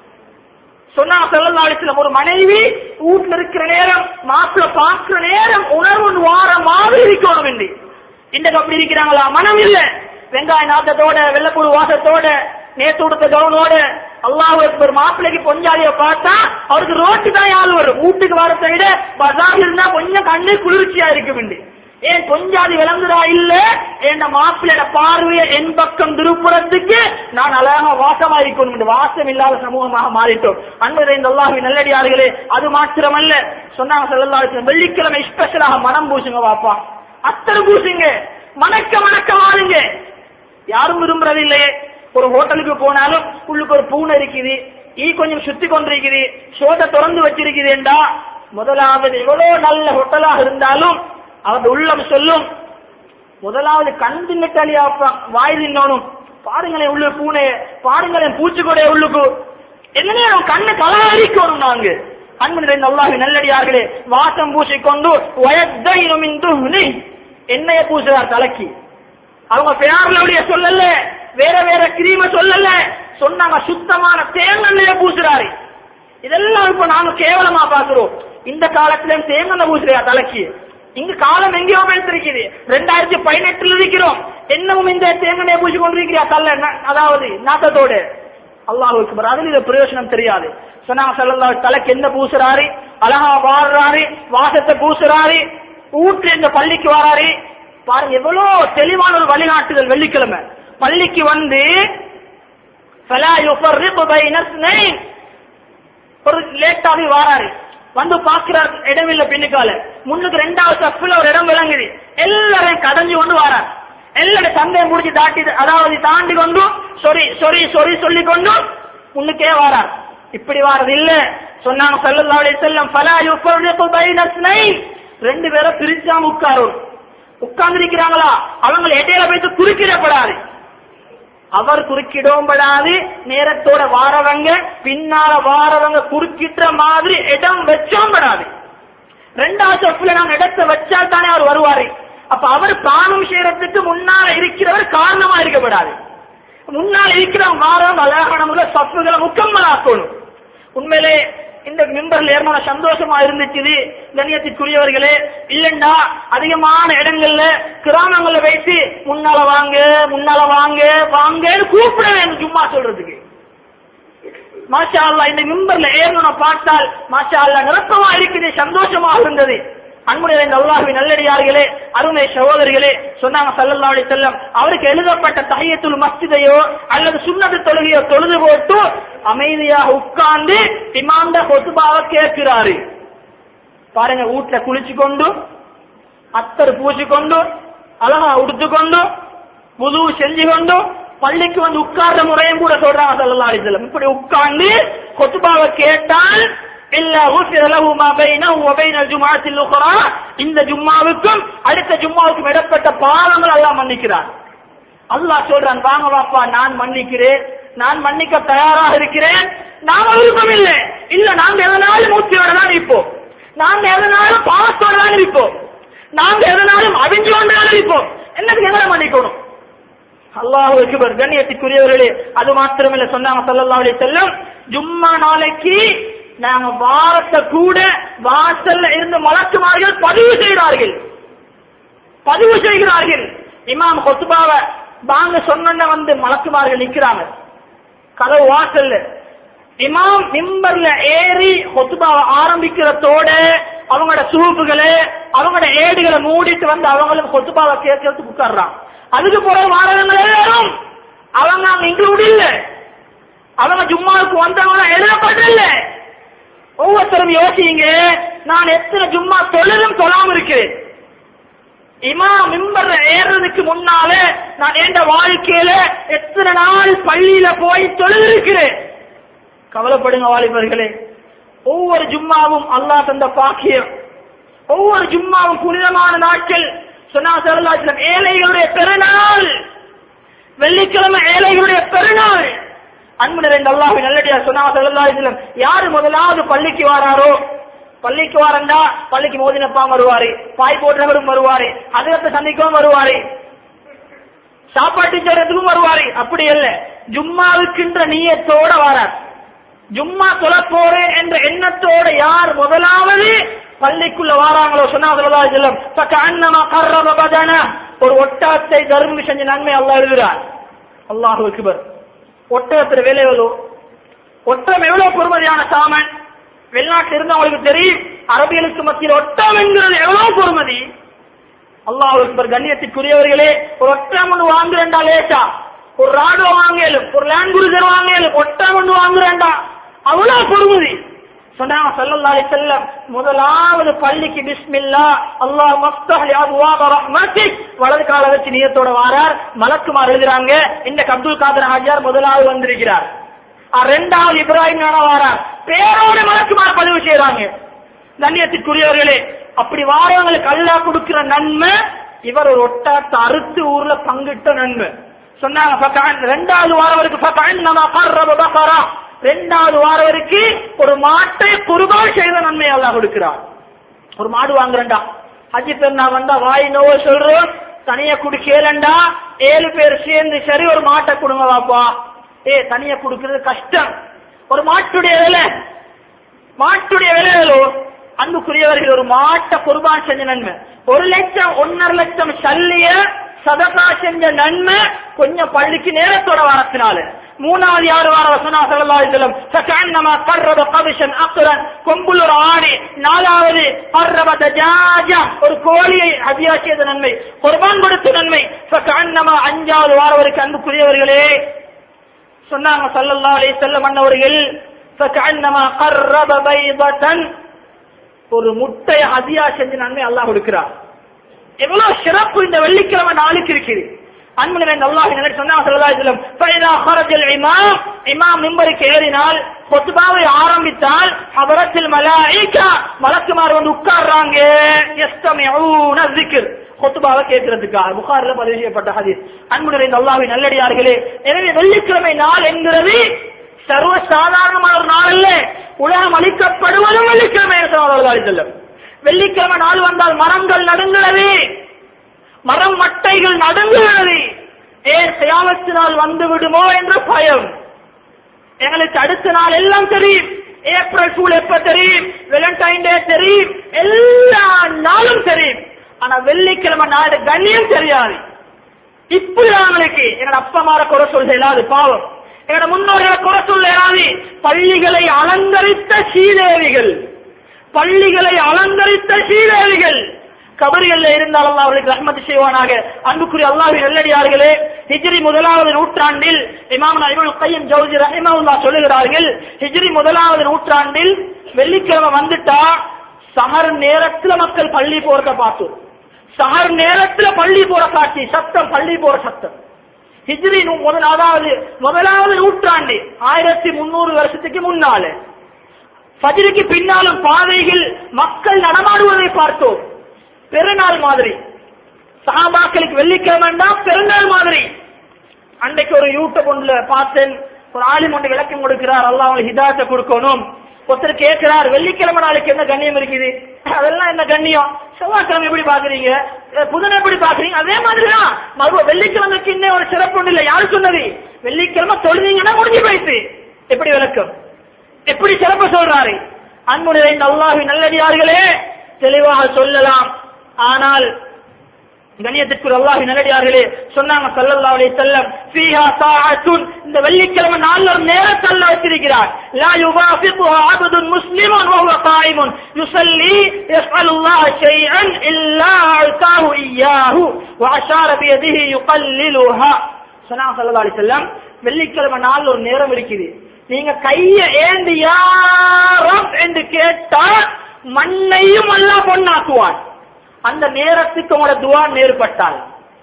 சொன்னா செல்லல்லாடிச்சில ஒரு மனைவி வீட்டுல இருக்கிற நேரம் மாப்பிள்ள பார்க்கிற நேரம் உணர்வு வார மாதிரி இருக்கணும் என்று இன்றைக்கு அப்படி இருக்கிறாங்களா மனம் இல்ல வெங்காய நாத்தத்தோட வெள்ளப்பூடு வாசத்தோட நேத்து உடுத்த கவுனோட அல்லாஹ் ஒரு மாப்பிள்ளைக்கு பொஞ்சாலிய பார்த்தா அவருக்கு ரோட்டு தான் யாரு வரும் வீட்டுக்கு வரத்தை விட பஜார்ல இருந்தா கொஞ்சம் கண்ணு குளிர்ச்சியா இருக்கும் என்று ஏன் பொஞ்சாதி விளங்குதா இல்ல என் மாப்பிள்ளையோட பார்வையை என் பக்கம் திருப்புறத்துக்கு நான் அழகா வாசமா இருக்கணும் என்று வாசம் இல்லாத சமூகமாக மாறிட்டோம் அன்பதை இந்த அல்லாஹி நல்லடியார்களே அது மாத்திரமல்ல சொன்னாங்க செல்லல்லாஹு வெள்ளிக்கிழமை ஸ்பெஷலாக மனம் பூசுங்க வாப்பா அத்தனை பூசுங்க மணக்க மணக்க வாழுங்க யாரும் விரும்புறதில்லையே ஒரு ஹோட்டலுக்கு போனாலும் உள்ளுக்கு ஒரு பூனை இருக்குது ஈ கொஞ்சம் சுத்தி கொண்டிருக்குது சோத்தை திறந்து வச்சிருக்குதுண்டா முதலாவது எவ்வளவு நல்ல ஹோட்டலாக இருந்தாலும் அவருடைய உள்ளம் சொல்லும் முதலாவது கண் தின்னட்டாலியா வாய் தின்னணும் பாருங்களேன் உள்ள பூனை பாருங்களேன் பூச்சிக்கொடைய உள்ளுக்கு என்னனே அவன் கண்ணு கலவரிக்கணும் நாங்க அன்பு நிறைந்த அல்லாஹ் நல்லடியார்களே வாசம் பூசிக்கொண்டு வயத்தையினும் இந்து எண்ணெய பூசுறார் தலைக்கு அவங்க பேர்லவுடைய சொல்லல வேற வேற கிரீம சொல்லல சொன்னாங்க சுத்தமான தேங்காய் பூசுறாரு இதெல்லாம் இப்ப நாங்க கேவலமா பாக்குறோம் இந்த காலத்திலும் தேங்காய் பூசுறியா தலைக்கு இங்க காலம் எங்கேயோ எடுத்திருக்குது ரெண்டாயிரத்தி பதினெட்டுல இருக்கிறோம் என்னவும் இந்த தேங்கனையை பூசி கொண்டிருக்கிறியா தள்ள ந- அதாவது நாட்டத்தோடு அல்லாஹுக்கு பர அதுல இது பிரயோஜனம் தெரியாது சொன்னாங்க சல்லல்லா தலைக்கு என்ன பூசுறாரு அழகா வாடுறாரு வாசத்தை பூசுறாரு ஊற்று இந்த பள்ளிக்கு வராரு பாருங்க எவ்வளவு தெளிவான ஒரு வழிகாட்டுதல் வெள்ளிக்கிழமை பள்ளிக்கு வந்து فلا يفرق بين اثنين ஒரு லேட்டாகி வாராரு வந்து பாக்குறார் இடம் இல்ல பின்னுக்கால முன்னுக்கு ரெண்டாவது சஃப்ல ஒரு இடம் விளங்குது எல்லாரையும் கடைஞ்சு கொண்டு வாரார் எல்லாரும் சந்தையை முடிச்சு தாட்டி அதாவது தாண்டி கொண்டு சொரி சொரி சொரி சொல்லி கொண்டு முன்னுக்கே வாரார் இப்படி வாரது இல்ல சொன்னாங்க ஸல்லல்லாஹு அலைஹி வஸல்லம் ஃபலா யுஃபர்ரிகு பைன இஸ்னைன் ரெண்டு பேரை பிரிச்சாம உட்காரும் உட்கார்ந்து இருக்கிறாங்களா அவங்க இடையில போயிட்டு குறுக்கிடப்படாது அவர் குறுக்கிடவும் படாது நேரத்தோட வாரவங்க பின்னால வாரவங்க குறுக்கிட்ட மாதிரி இடம் வச்சவும் படாது ரெண்டாவது ஸ்டெப்ல நாங்க இடத்தை வச்சா தானே அவர் வருவாரு அப்ப அவர் காணும் செய்யறதுக்கு முன்னால இருக்கிறவர் காரணமா இருக்கப்படாது முன்னால் இருக்கிறவங்க வாரம் அழகான முறையில் சப்புகளை முக்கம்மலாக்கணும் உண்மையிலே இந்த மிம்பர்ல ஏறமான சந்தோஷமா இருந்துச்சு கண்ணியத்திற்குரியவர்களே இல்லண்டா அதிகமான இடங்கள்ல கிராமங்கள்ல வைத்து முன்னால வாங்க முன்னால வாங்க வாங்கன்னு கூப்பிட வேணும் சும்மா சொல்றதுக்கு மாஷா அல்லாஹ் இந்த மிம்பர்ல ஏறணும்னு பார்த்தால் மாஷா அல்லாஹ் நிரப்பமா இருக்குது சந்தோஷமா இருந்தது அன்புடைய இந்த அல்லாஹுவின் நல்லடியார்களே அருமை சகோதரிகளே சொன்னாங்க ஸல்லல்லாஹு அலைஹி வஸல்லம் அவருக்கு எழுதப்பட்ட தஹியத்துல் மஸ்ஜிதையோ அல்லது சுன்னத்து தொழுகையோ தொழுது போட்டு அமைதியாக உட்கார்ந்து இமாம்த ஹுத்பாவை கேட்கிறாரு பாருங்க வீட்டுல குளிச்சு கொண்டு அத்தர் பூசிக்கொண்டு அழகா உடுத்துக்கொண்டு புது செஞ்சு கொண்டு பள்ளிக்கு வந்து உட்கார்ற முறையும் கூட சொல்றாங்க ஸல்லல்லாஹு அலைஹி வஸல்லம் இப்படி உட்கார்ந்து கொத்துபாவை கேட்டால் இல்ல ஊஃபிர லஹு மா பைனஹு வ பைனல் ஜும்ஆத்தில் உக்ரா இந்த ஜும்மாவுக்கும் அடுத்த ஜும்மாவுக்கும் இடப்பட்ட பாவங்கள் அல்லாஹ் மன்னிக்கிறான் அல்லாஹ் சொல்றான் வாங்க வாப்பா நான் மன்னிக்கிறேன் நான் மன்னிக்க தயாராக இருக்கிறேன் நாம விருப்பம் இல்லை இல்ல நாங்க எதனாலும் மூச்சியோட தான் இருப்போம் நாங்க எதனாலும் பாவத்தோட தான் இருப்போம் நாங்க எதனாலும் அவிஞ்சு கொண்டு தான் இருப்போம் என்னது எங்களை மன்னிக்கணும் அல்லாஹ் அக்பர் கண்ணியத்துக்குரியவர்களே அது மாத்திரமில்ல சொன்னாங்க ஸல்லல்லாஹு அலைஹி வஸல்லம் ஜும்மா நாளைக்கு நாங்க வாரத்தை கூட வாசல்ல இருந்து மலக்குமார்கள் பதிவு செய்கிறார்கள் பதிவு செய்கிறார்கள் இமாம் கொத்துபாவ வாங்க சொன்ன வந்து மலக்குமார்கள் நிக்கிறாங்க கதவு வாசல்ல இமாம் மிம்பர்ல ஏறி கொத்துபாவை ஆரம்பிக்கிறதோட அவங்களோட சூப்புகளை அவங்களோட ஏடுகளை மூடிட்டு வந்து அவங்களும் கொத்துபாவை கேட்கறதுக்கு உட்கார்றான் அதுக்கு பிறகு வாரவங்க எல்லாரும் அவங்க அங்க இன்க்ளூட் இல்ல அவங்க ஜும்மாவுக்கு வந்தவங்க எழுதப்படல ஒவ்வொருத்தரும் யோசிங்க நான் எத்தனை ஜும்மா தொழிலும் தொழாம இருக்கிறேன் இமா மிம்பர் ஏறதுக்கு முன்னால நான் எந்த வாழ்க்கையில எத்தனை நாள் பள்ளியில போய் தொழிலிருக்கிறேன் கவலைப்படுங்க வாலிபர்களே ஒவ்வொரு ஜும்மாவும் அல்லாஹ் தந்த பாக்கியம் ஒவ்வொரு ஜும்மாவும் புனிதமான நாட்கள் சொன்னா சரலாச்சலம் ஏழைகளுடைய பெருநாள் வெள்ளிக்கிழமை ஏழைகளுடைய பெருநாள் அன்புடைய அல்லாஹ் நல்லடியார் சொன்னா சரலாச்சலம் யாரு முதலாவது பள்ளிக்கு வாராரோ பள்ளிக்கு வாரண்டா பள்ளிக்கு மோதினப்பா வருவாரு பாய் போடுறவரும் வருவாரு அதிரத்தை சந்திக்கவும் வருவாரு சாப்பாட்டு செய்யறதுக்கும் வருவாரு அப்படி இல்ல ஜும்மாவுக்குன்ற நீயத்தோட வாரார் ஜும்மா தொழ போறேன் என்ற எண்ணத்தோட யார் முதலாவது பள்ளிக்குள்ள வாராங்களோ சொன்னா ஒரு ஒட்டகத்தை தரும்பு செஞ்ச நன்மை அல்லாஹ் எழுதுறார் அல்லாஹு அக்பர் ஒட்டகத்துல விலை எவ்வளவு ஒட்டகம் எவ்வளவு பொறுமதியான சாமன் வெளிநாட்டில் இருந்தவங்களுக்கு தெரியும் அரபியலுக்கு மத்தியில் ஒட்டகம் என்கிறது எவ்வளவு பொறுமதி அல்லாஹ் அக்பர் கண்ணியத்திற்குரியவர்களே ஒரு ஒட்டகம் ஒன்று வாங்குறேன்டா லேட்டா ஒரு ராடோ வாங்கலும் ஒரு லேண்ட் குருசர் வாங்கலும் ஒட்டகம் ஒன்று வாங்குறேன்டா அவ்வளவு பொறுமதி சொன்னாங்க ஸல்லல்லாஹு அலைஹி வஸல்லம் முதலாவது பள்ளிக்கு பிஸ்மில்லா அல்லாஹ் மஃப்தஹ் லி அப்வாப ரஹ்மத்திக் வலது கால வச்சு நியத்தோட வாரார் மலக்குமார் எழுதுறாங்க இந்த அப்துல் காதர் ஹாஜியார் முதலாவது வந்திருக்கிறார் அஹ் ரெண்டாவது இப்ராஹிம் நானா வாரார் பேரோட மலக்குமார் பதிவு செய்யறாங்க கண்ணியத்திற்குரியவர்களே அப்படி வாரவங்களுக்கு அல்லாஹ் கொடுக்கிற நன்மை இவர் ஒரு ஒட்டாத்தை அறுத்து ஊர்ல பங்கிட்ட நன்மை சொன்னாங்க ஃபகஅன் ரெண்டாவது வாரவருக்கு ஃபகஅன் நம கர்ரப பகரா ரெண்டாவது வாரவருக்கு ஒரு மாட்டை குர்பான் செய்த நன்மை அல்லாஹ் கொடுக்கிறார் ஒரு மாடு வாங்குறேன்டா ஹஜ்ஜி பெருநா வந்தா வாய் நோவ சொல்றோம் தனியா குடிக்கலண்டா ஏழு பேர் சேர்ந்து சரி ஒரு மாட்டை கொடுங்க வாப்பா ஏ தனியா குடுக்கிறது கஷ்டம் ஒரு மாட்டுடைய விலை மாட்டுடைய விலை எவ்வளோ அன்புக்குரியவர்கள் ஒரு மாட்டை குர்பான் செஞ்ச நன்மை ஒரு லட்சம் ஒன்னரை லட்சம் சல்லிய சதகா செஞ்ச நன்மை கொஞ்சம் பள்ளிக்கு நேரத்தோட வரத்தினால மூணாவது யாரு வார வசனா சல்லா அலிஸ்லம் ஃபகன்னமா கர்ரப கபிஷன் அக்ரன் கொம்புல ஒரு ஆணி நாலாவது கர்ரப தஜாஜா ஒரு கோழியை ஹதியா செய்த நன்மை குர்பான் கொடுத்த நன்மை ஃபகன்னமா அஞ்சாவது வாரவருக்கு அன்புக்குரியவர்களே சொன்னாங்க சல்லல்லா அலைஹி அன்னவர்கள் ஃபகன்னமா கர்ரப பைதத்தன் ஒரு முட்டை ஹதியா செஞ்ச நன்மை அல்லாஹ் கொடுக்கிறார் எவ்வளவு சிறப்பு இந்த வெள்ளிக்கிழமை நாளுக்கு இருக்குது அன்பு நிறைந்த அல்லாஹ் நினைச்சு சொன்னாங்க ஸல்லல்லாஹு அலைஹி வஸல்லம் ஃபைதா ஹரஜல் இமாம் இமாம் மிம்பருக்கு ஏறினால் கொத்துபாவை ஆரம்பித்தால் ஹபரத்தில் மலாயிகா மலக்குமார் வந்து உட்கார்றாங்க யஸ்தமிஊன ذிக்ர் கொத்துபாவை கேட்கறதுக்காக புகாரில பதிவு செய்யப்பட்ட ஹதீஸ் அன்பு நிறைந்த அல்லாஹ்வின் நல்லடியார்களே எனவே வெள்ளிக்கிழமை நாள் என்கிறது சர்வ சாதாரணமான ஒரு நாள் அல்ல உலகம் அளிக்கப்படுவதும் வெள்ளிக்கிழமை செல்லும் வெள்ளிக்கிழமை நாள் வந்தால் மரங்கள் நடுங்கிறது மரம் மட்டைகள் நடுங்குகிறது ஏன் சியாமத்து நாள் வந்து விடுமோ என்ற பயம் எங்களுக்கு அடுத்த நாள் எல்லாம் தெரியும் ஏப்ரல் ஃபூல் எப்ப தெரியும் வெலண்டைன் டே தெரியும் எல்லா நாளும் தெரியும் ஆனா வெள்ளிக்கிழமை நாடு கண்ணியம் தெரியாது இப்படி அவங்களுக்கு எங்களோட அப்பா மாற குறை சொல்ல இயலாது பாவம் எங்களோட முன்னோர்களை குறை சொல்ல இயலாது பள்ளிகளை அலங்கரித்த சீதேவிகள் பள்ளிகளை அலங்கரித்த சீதேவிகள் கபரிகள்ல இருந்தால் அல்லாஹ் அவர்களுக்கு ரஹ்மத் செய்வானாக அன்புக்குரிய அல்லாஹ்வின் நல்லடியார்களே ஹிஜ்ரி முதலாவது நூற்றாண்டில் இமாம் இப்னு கையம் ஜௌசி ரஹிமஹுல்லாஹ் சொல்லுகிறார்கள் ஹிஜ்ரி முதலாவது நூற்றாண்டில் வெள்ளிக்கிழமை வந்துட்டா சஹர் நேரத்துல மக்கள் பள்ளி போறத பார்த்தோம் சஹர் நேரத்துல பள்ளி போற காட்சி சத்தம் பள்ளி போற சத்தம் ஹிஜ்ரி நூ- முதல் அதாவது முதலாவது நூற்றாண்டு ஆயிரத்தி முன்னூறு வருஷத்துக்கு முன்னால ஃபஜ்ருக்கு பின்னாலும் பாதைகள் மக்கள் நடமாடுவதை பார்த்தோம் பெருநாள் மாதிரி சஹாபாக்களுக்கு வெள்ளிக்கிழமைண்டா பெருநாள் மாதிரி அன்றைக்கு ஒரு யூடியூப் ஒன்றுல பார்த்தேன் ஒரு ஆலிம் ஒன்று விளக்கம் கொடுக்கிறார் அல்லாஹ் அவங்களுக்கு ஹிதாயத்தை கொடுக்கணும் ஒருத்தர் கேட்கிறார் வெள்ளிக்கிழமை நாளைக்கு என்ன கண்ணியம் இருக்குது அதெல்லாம் என்ன கண்ணியம் செவ்வாய்க்கிழமை எப்படி பாக்குறீங்க அஹ் புதன் எப்படி பாக்குறீங்க அதே மாதிரிதான் மறுப வெள்ளிக்கிழமைக்கு இன்னும் ஒரு சிறப்பு ஒண்ணு இல்லை யாரு சொன்னது வெள்ளிக்கிழமை தொழுதீங்கன்னா முடிஞ்சு போயிட்டு எப்படி விளக்கம் எப்படி சிறப்பு சொல்றாரு அன்பு நிறைந்த அல்லாஹி நல்லடியார்களே தெளிவாக சொல்லலாம் ஆனால் கண்ணியத்திற்கு அல்லாஹி நல்லடியார்களே சொன்னாங்க ஸல்லல்லாஹு அலைஹி வஸல்லம் ஃபீஹா சாஅத்துன் இந்த வெள்ளிக்கிழமை நாள்ல ஒரு நேரத்தை அல்லாஹ் வச்சிருக்கிறார் லா யுபாஃபிகுஹா அப்துன் முஸ்லிமுன் வஹுவ காயிமுன் யுஸல்லி யஸ்அலுல்லாஹ ஷைஅன் இல்லா அல்காஹு இய்யாஹு வஅஷார பியதிஹி யுகல்லிலுஹா சொன்னாங்க ஸல்லல்லாஹு அலைஹி வஸல்லம் வெள்ளிக்கிழமை நாள்ல ஒரு நேரம் இருக்குது நீங்க கைய ஏந்தி யா ரப் என்று கேட்டா மண்ணையும் அல்லாஹ் பொன்னாக்குவான் அந்த நேரத்துக்கு உங்களோட துவா நேர்பட்டால்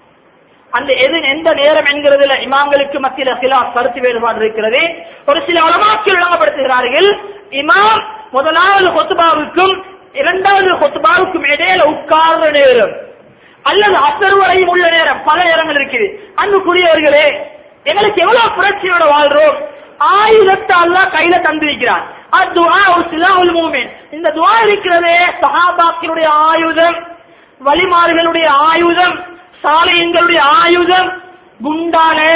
அந்த எது எந்த நேரம் என்கிறதுல இமாம்களுக்கு மத்தியில சில கருத்து வேறுபாடு இருக்கிறது ஒரு சில உலமாக்கள் விளங்கப்படுத்துகிறார்கள் இமாம் முதலாவது கொத்துபாவுக்கும் இரண்டாவது கொத்துபாவுக்கும் இடையில உட்கார்ந்த நேரம் அல்லது அசர் வரையும் உள்ள நேரம் பல நேரங்கள் இருக்குது அன்புக்குரியவர்களே எங்களுக்கு எவ்வளவு புரட்சியோட வாழ்றோம் ஆயுதத்தை அல்லாஹ் கையில தந்திருக்கிறார் அத்துவா ஒரு சிலாவுல் மூமின் இந்த துவா இருக்கிறதே சஹாபாக்களுடைய ஆயுதம் வலிமார்களுடைய ஆயுதம் சாலையங்களுடைய ஆயுதம் குண்டாலே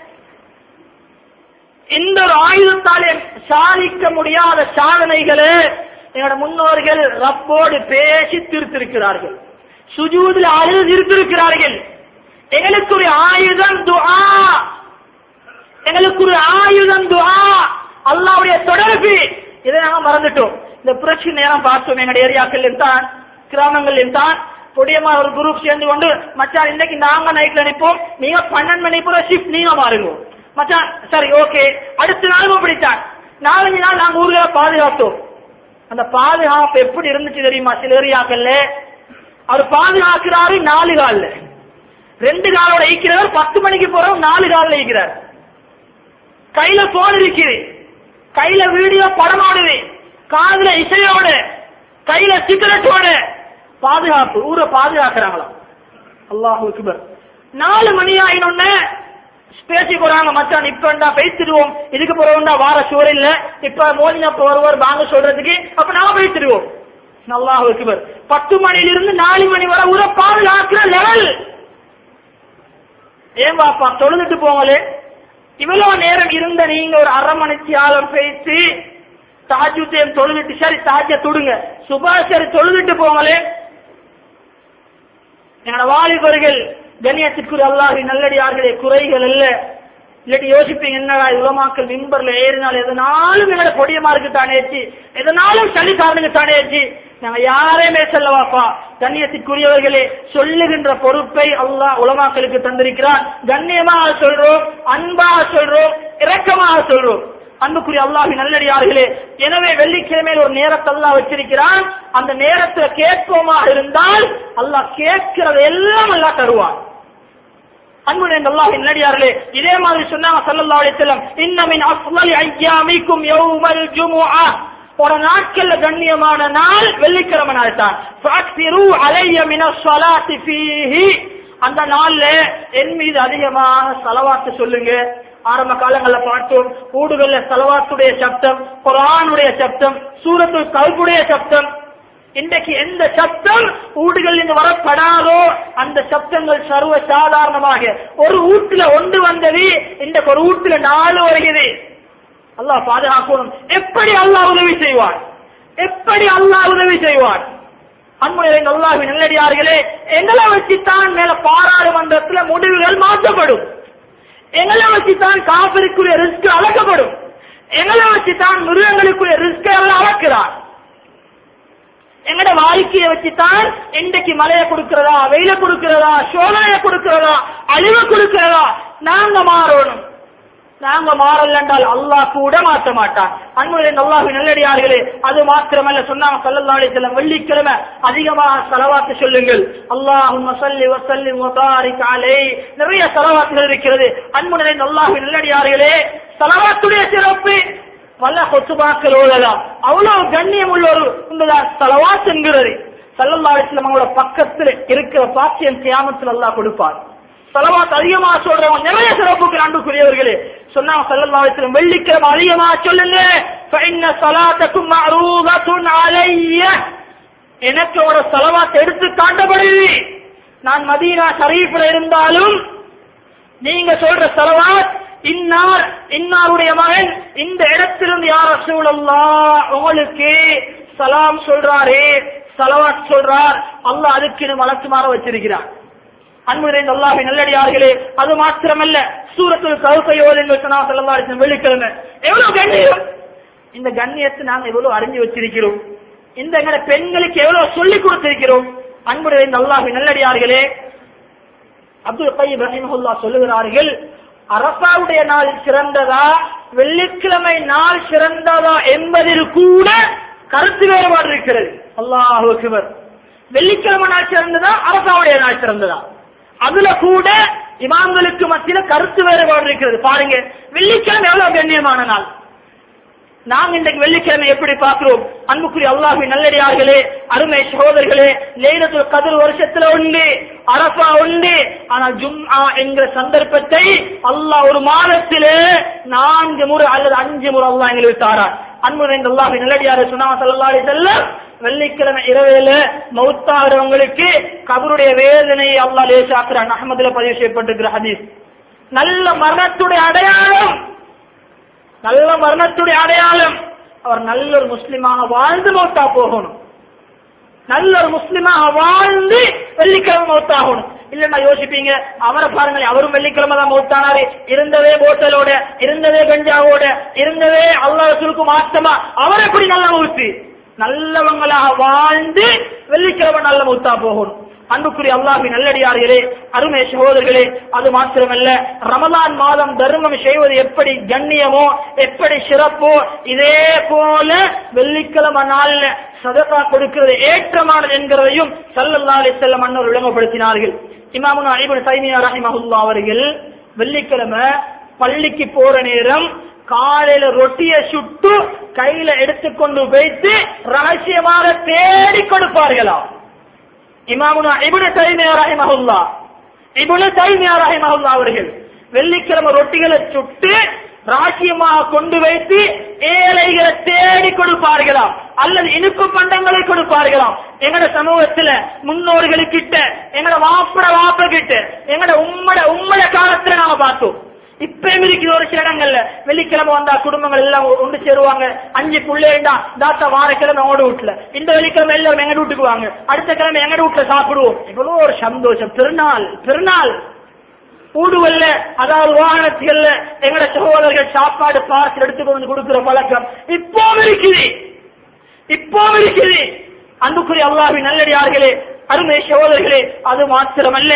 இந்த ஒரு ஆயுதத்தாலே சாதிக்க முடியாத சாதனைகளை என்னோட முன்னோர்கள் ரப்போடு பேசி தீர்த்திருக்கிறார்கள் சுஜூதில் அழுது தீர்த்திருக்கிறார்கள் எங்களுக்கு ஒரு ஆயுதம் துஆ எங்களுக்கு ஒரு ஆயுதம் துஆ அல்லாவுடைய தொடர்பு இதை நாங்க மறந்துட்டோம் இந்த புரட்சி நேரம் பார்த்தோம் எங்களுடைய ஏரியாக்கள் தான் கிராமங்கள் தான் பொடியமா ஒரு குரூப் சேர்ந்து கொண்டு மச்சான் இன்னைக்கு நாங்க நைட்ல நிப்போம் நீங்க பன்னெண்டு மணி பூரா ஷிஃப்ட் நீங்க மாறுங்க மச்சான் சரி ஓகே அடுத்த நாளும் பிடிச்சான் நாலஞ்சு நாள் நாங்க ஊர்ல பாதுகாத்தோம் அந்த பாதுகாப்பு எப்படி இருந்துச்சு தெரியுமா சில ஏரியாக்கள்ல அவர் பாதுகாக்கிறாரு நாலு கால்ல ரெண்டு காலோட ஈக்கிறவர் பத்து மணிக்கு போறவர் நாலு காலில் ஈக்கிறார் கையில போன் இருக்குது கையில வீடியோ படமாடுது காதுல இசையோட கையில சிகரெட்டோட பாதுகாப்பு ஊரை பாதுகாக்கிறாங்களாம் அல்லாஹ் அக்பர் நாலு மணி ஆயினொன்னு பேசி போறாங்க மச்சான் இப்ப பேசிடுவோம் இதுக்கு போறோம்டா வார சோறு இல்ல இப்ப மோதினா ஒருவர் வாங்க சொல்றதுக்கு அப்ப நாம பேசிடுவோம் அல்லாஹ் அக்பர் பத்து மணிலிருந்து நாலு மணி வரை ஊரை பாதுகாக்கிற லெவல் ஏன் பாப்பா தொழுதுட்டு போங்களே இவ்வளவு நேரம் இருந்த நீங்க ஒரு அரை மணிக்கு ஆழம் பேசி தாஜுத்தையும் தொழுதுட்டு சரி தாஜ தொடுங்க சுபாஷ் சரி தொழுதுட்டு போங்களே என்னோட வாலிபர்கள் கண்ணியத்திற்குரிய அல்லாஹி நல்லடியார்களே குறைகள் அல்ல இல்லாட்டி யோசிப்பீங்க என்னடா உலமாக்கள் மிம்பர்ல ஏறினால் எதனாலும் எங்களோட பொடியமாருக்கு தானேச்சு எதனாலும் சளிக்காரனுக்கு தானேச்சு நாங்க யாரையுமே சொல்லவாப்பா கண்ணியத்திற்குரியவர்களே சொல்லுகின்ற பொறுப்பை அல்லாஹ் உலமாக்களுக்கு தந்திருக்கிறான் கண்ணியமாக சொல்றோம் அன்பாக சொல்றோம் இரக்கமாக சொல்றோம் அன்புக்குரிய அல்லாஹி நல்லடியார்களே எனவே வெள்ளிக்கிழமையில் ஒரு நேரத்தை அல்லாஹ் வச்சிருக்கிறான் அந்த நேரத்துல கேட்போமாக இருந்தால் அல்லாஹ் கேட்கிறது எல்லாம் அல்லாஹ் தருவான் அன்புடைய அல்லாஹின் நல்லடியார்களே இதே மாதிரி சொன்னாங்க ஸல்லல்லாஹு அலைஹி வஸல்லம் இன்னமின் அஃலல் ஐயாமிக்கும் யௌமல் ஜுமுஆ ஒரு நாட்கள்ல கண்ணியமான நாள் வெள்ளிக்கிழமை நாள் தான் ஃபஅக்ஸிரு அலைய மினஸ் ஸலாத்தி ஃபீஹி அந்த நாள்ல என் மீது அதிகமாக ஸலவாத்து சொல்லுங்க ஆரம்ப காலங்கள்ல பார்த்தோம் ஊடுகள்ல ஸலவாத்துடைய சப்தம் குர்ஆனுடைய சப்தம் சூரத்துல் கல்புடைய சப்தம் இன்றைக்கு எந்த சப்தம் வீடுகள் இருந்து வரப்படாதோ அந்த சப்தங்கள் சர்வ சாதாரணமாக ஒரு வீட்டுல ஒன்று வந்தது இன்றைக்கு ஒரு வீட்டுல நாலு வருகிறது அல்லாஹ் பாதுகாக்கணும் எப்படி அல்லாஹ் உதவி செய்வார் எப்படி அல்லாஹ் உதவி செய்வார் அன்புடைய அல்லாஹின் நல்லடியார்களே எங்களை வச்சுத்தான் மேல பாராளுமன்றத்துல முடிவுகள் மாற்றப்படும் எங்களை வச்சுத்தான் காப்பிற்குரிய ரிஸ்க் அளக்கப்படும் எங்களை வச்சுத்தான் மிருகங்களுக்குரிய ரிஸ்க் எல்லாம் அளக்கிறார் எங்கட வாழ்க்கையை வச்சுதான் இன்றைக்கு மழையை கொடுக்கிறதா வெயில கொடுக்கிறதா சோதனையை கொடுக்கிறதா அழிவு கொடுக்கிறதா நாங்க மாறணும் நாங்க மாறல என்றால் அல்லாஹ் கூட மாற்ற மாட்டான் அன்புடைய அல்லாஹு நல்லடியார்களே அது மாத்திரமல்ல சொன்னாங்க ஸல்லல்லாஹு அலைஹி வஸல்லம் வெள்ளிக்கிழமை அதிகமாக ஸலவாத்து சொல்லுங்கள் அல்லாஹும்ம ஸல்லி வ ஸல்லிம் வ பாரிக் அலைஹி நிறைய ஸலவாத்துகள் இருக்கிறது அன்புடைய அல்லாஹு நல்லடியார்களே ஸலவாத்துடைய சிறப்பு பல கொத்துபாக்கள் ஓதலாம் அவ்வளவு கண்ணியம் உள்ள ஒரு உண்டுதான் தலவாத் என்கிறது சல்லல்லாஹிஸ்லாம் அவங்களோட பக்கத்துல இருக்கிற பாக்கியம் கியாமத்தில் அல்லாஹ் கொடுப்பார் சலவாத் அதிகமா சொல்றவங்க நிறைய சிறப்புக்கு அன்புக்குரியவர்களே சொன்னாங்க சல்லல்லாஹிஸ்லாம் வெள்ளிக்கிழமை அதிகமா சொல்லுங்க فإن صلاتكم معروضة علي எனக்கு ஒரு சலவாத் எடுத்து காட்டப்படுது நான் மதீனா ஷரீஃப்ல இருந்தாலும் நீங்க சொல்ற சலவாத் இன்னார் இன்னாருடைய மகன் இந்த இடத்திலிருந்து யார் ரசூலல்லா உங்களுக்கு சலாம் சொல்றாரே சலவாத் சொல்றார் அல்லாஹ் அதுக்கு வழக்குமாற வச்சிருக்கிறார் அன்புடைய அல்லாஹி நல்லடியார்களே அது மாத்திரமல்ல சூரத்துல் கவுக்கையோடு என்று சொன்னா சொல்லலாம் வெள்ளிக்கிழமை எவ்வளவு கண்ணியம் இந்த கண்ணியத்தை நாங்க எவ்வளவு அறிஞ்சு வச்சிருக்கிறோம் இந்த எங்கட பெண்களுக்கு எவ்வளவு சொல்லி கொடுத்திருக்கிறோம் அன்புடைய அல்லாஹி நல்லடியார்களே அப்துல் கை ரஹிமஹுல்லா சொல்லுகிறார்கள் அரசாவுடைய நாள் சிறந்ததா வெள்ளிக்கிழமை நாள் சிறந்ததா என்பதில் கூட கருத்து வேறுபாடு இருக்கிறது அல்லாஹு அக்பர் வெள்ளிக்கிழமை நாள் சிறந்ததா அரசாவுடைய நாள் சிறந்ததா அதுல கூட இமாம்களுக்கு மத்தியில கருத்து வேறுபாடு இருக்கிறது பாருங்க வெள்ளிக்கிழமை எவ்வளவு கண்ணியமான நாள் நாங்க இன்றைக்கு வெள்ளிக்கிழமை எப்படி பார்க்கிறோம் அன்புக்குரிய அல்லாஹி நல்லடியார்களே அருமை சகோதரர்களே லைலத்துல் கதிர் வருஷத்துல உண்டு அரபா உண்டு ஆனால் ஜும்ஆ என்கிற சந்தர்ப்பத்தை அல்லாஹ் ஒரு மாதத்திலே நான்கு முறை அல்லது அஞ்சு முறை அல்லாஹ் எங்களுக்கு தாரார் அன்பு இந்த அல்லாஹி நல்லடியார சொன்னாங்க ஸல்லல்லாஹு அலைஹி வஸல்லம் வெள்ளிக்கிழமை இரவில மௌத்தாகிறவங்களுக்கு கபருடைய வேதனையை அல்லாஹ் லேசாக்குறான் அஹமதுல பதிவு செய்யப்பட்டிருக்கிற ஹதீஸ் நல்ல மரணத்துடைய அடையாளம் நல்ல மரணத்துடைய அடையாளம் அவர் நல்ல ஒரு முஸ்லிமாக வாழ்ந்து மௌத்தா போகணும் நல்ல ஒரு முஸ்லிமாக வாழ்ந்து வெள்ளிக்கிழமை மௌத்தாகணும் இல்லன்னா யோசிப்பீங்க அவரை பாருங்களேன் அவரும் வெள்ளிக்கிழமை தான் மௌத்தானாரு இருந்ததே போட்டலோட இருந்ததே கஞ்சாவோட இருந்ததே அல்லா ரசூலுக்கு மாத்தமா அவர் எப்படி நல்ல மௌத்து நல்லவங்களாக வாழ்ந்து வெள்ளிக்கிழமை நல்ல மௌத்தா போகணும் அன்புக்குரிய அல்லாஹி நல்லடியார்களே அருமை சகோதரர்களே அது மாத்திரமல்ல ரமலான் மாதம் தர்மம் செய்வது எப்படி கண்ணியமோ எப்படி சிறப்போ இதே போல வெள்ளிக்கிழமை நாள்ல சதகா கொடுக்கிறது ஏற்றமானது என்கிறதையும் சல்லல்லா அலி செல்லம் மன்னர் விளங்கப்படுத்தினார்கள் இமாமுன் அலிபுன் சைமியா ரஹிமஹுல்லா அவர்கள் வெள்ளிக்கிழமை பள்ளிக்கு போற நேரம் காலையில ரொட்டிய சுட்டு கையில எடுத்துக்கொண்டு வைத்து ரகசியமாக தேடி கொடுப்பார்களாம் இமாமுனா இபுன தைமியா ரஹிமஹுல்லா இபுன தைமியா ரஹிமஹுல்லா அவர்கள் வெள்ளிக்கிழமை ரொட்டிகளை சுட்டு ராஜ்யமாக கொண்டு வைத்து ஏழைகளை தேடி கொடுப்பார்களாம் அல்லது இனிப்பு பண்டங்களை கொடுப்பார்களாம் எங்கட சமூகத்துல முன்னோர்களுக்கிட்ட எங்கட வாப்பட வாப்ப கிட்ட எங்கட உம்மட உம்மட காலத்துல நாம பார்த்தோம் இப்பயும் இருக்குது ஒரு சில இடங்கள்ல வெள்ளிக்கிழமை வந்தா குடும்பங்கள் எல்லாம் ஒன்று சேருவாங்க அஞ்சு புள்ளேண்டா தாத்தா வார கிழமை அவங்களோட வீட்டுல இந்த வெள்ளிக்கிழமை எல்லாரும் எங்க வீட்டுக்கு வாங்க அடுத்த கிழமை எங்க வீட்டுல சாப்பிடுவோம் இவ்வளவு ஒரு சந்தோஷம் பெருநாள் பெருநாள் ஊடுவல்ல அதாவது வாகனத்துகள்ல எங்கட சகோதரர்கள் சாப்பாடு பார்சல் எடுத்துட்டு வந்து கொடுக்கிற பழக்கம் இப்போ இருக்குது இப்போ இருக்குது அன்புக்குரிய அல்லாஹ்வின் நல்லடியார்களே அருமை சகோதரர்களே அது மாத்திரமல்ல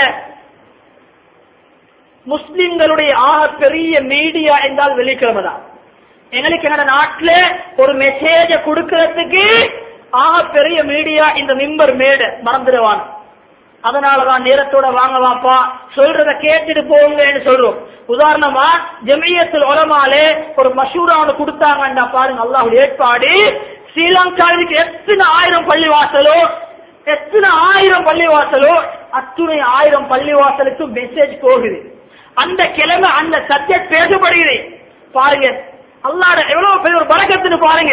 முஸ்லிம்களுடைய ஆக பெரிய மீடியா என்றால் வெள்ளிக்கிழமை தான் எங்களுக்கு என்னோட நாட்டுல ஒரு மெசேஜ கொடுக்கறதுக்கு ஆக பெரிய மீடியா இந்த மிம்பர் மேடு மறந்துடுவான் அதனாலதான் நேரத்தோட வாங்க வாப்பா சொல்றத கேட்டுட்டு போங்கன்னு சொல்றோம் உதாரணமா ஜமியத்தில் உலமாலே ஒரு மஷூரா ஒன்று கொடுத்தாங்கண்டா பாருங்க அல்லாஹுடைய ஏற்பாடு ஸ்ரீலங்காவுக்கு எத்தனை ஆயிரம் பள்ளிவாசலோ எத்தனை ஆயிரம் பள்ளிவாசலோ அத்துணை ஆயிரம் பள்ளிவாசலுக்கு மெசேஜ் போகுது அந்த கிழமை அந்த சப்ஜெக்ட் பேசப்படுகிறது பாருங்க அல்லாட எவ்வளவு பெரிய ஒரு பழக்கத்துன்னு பாருங்க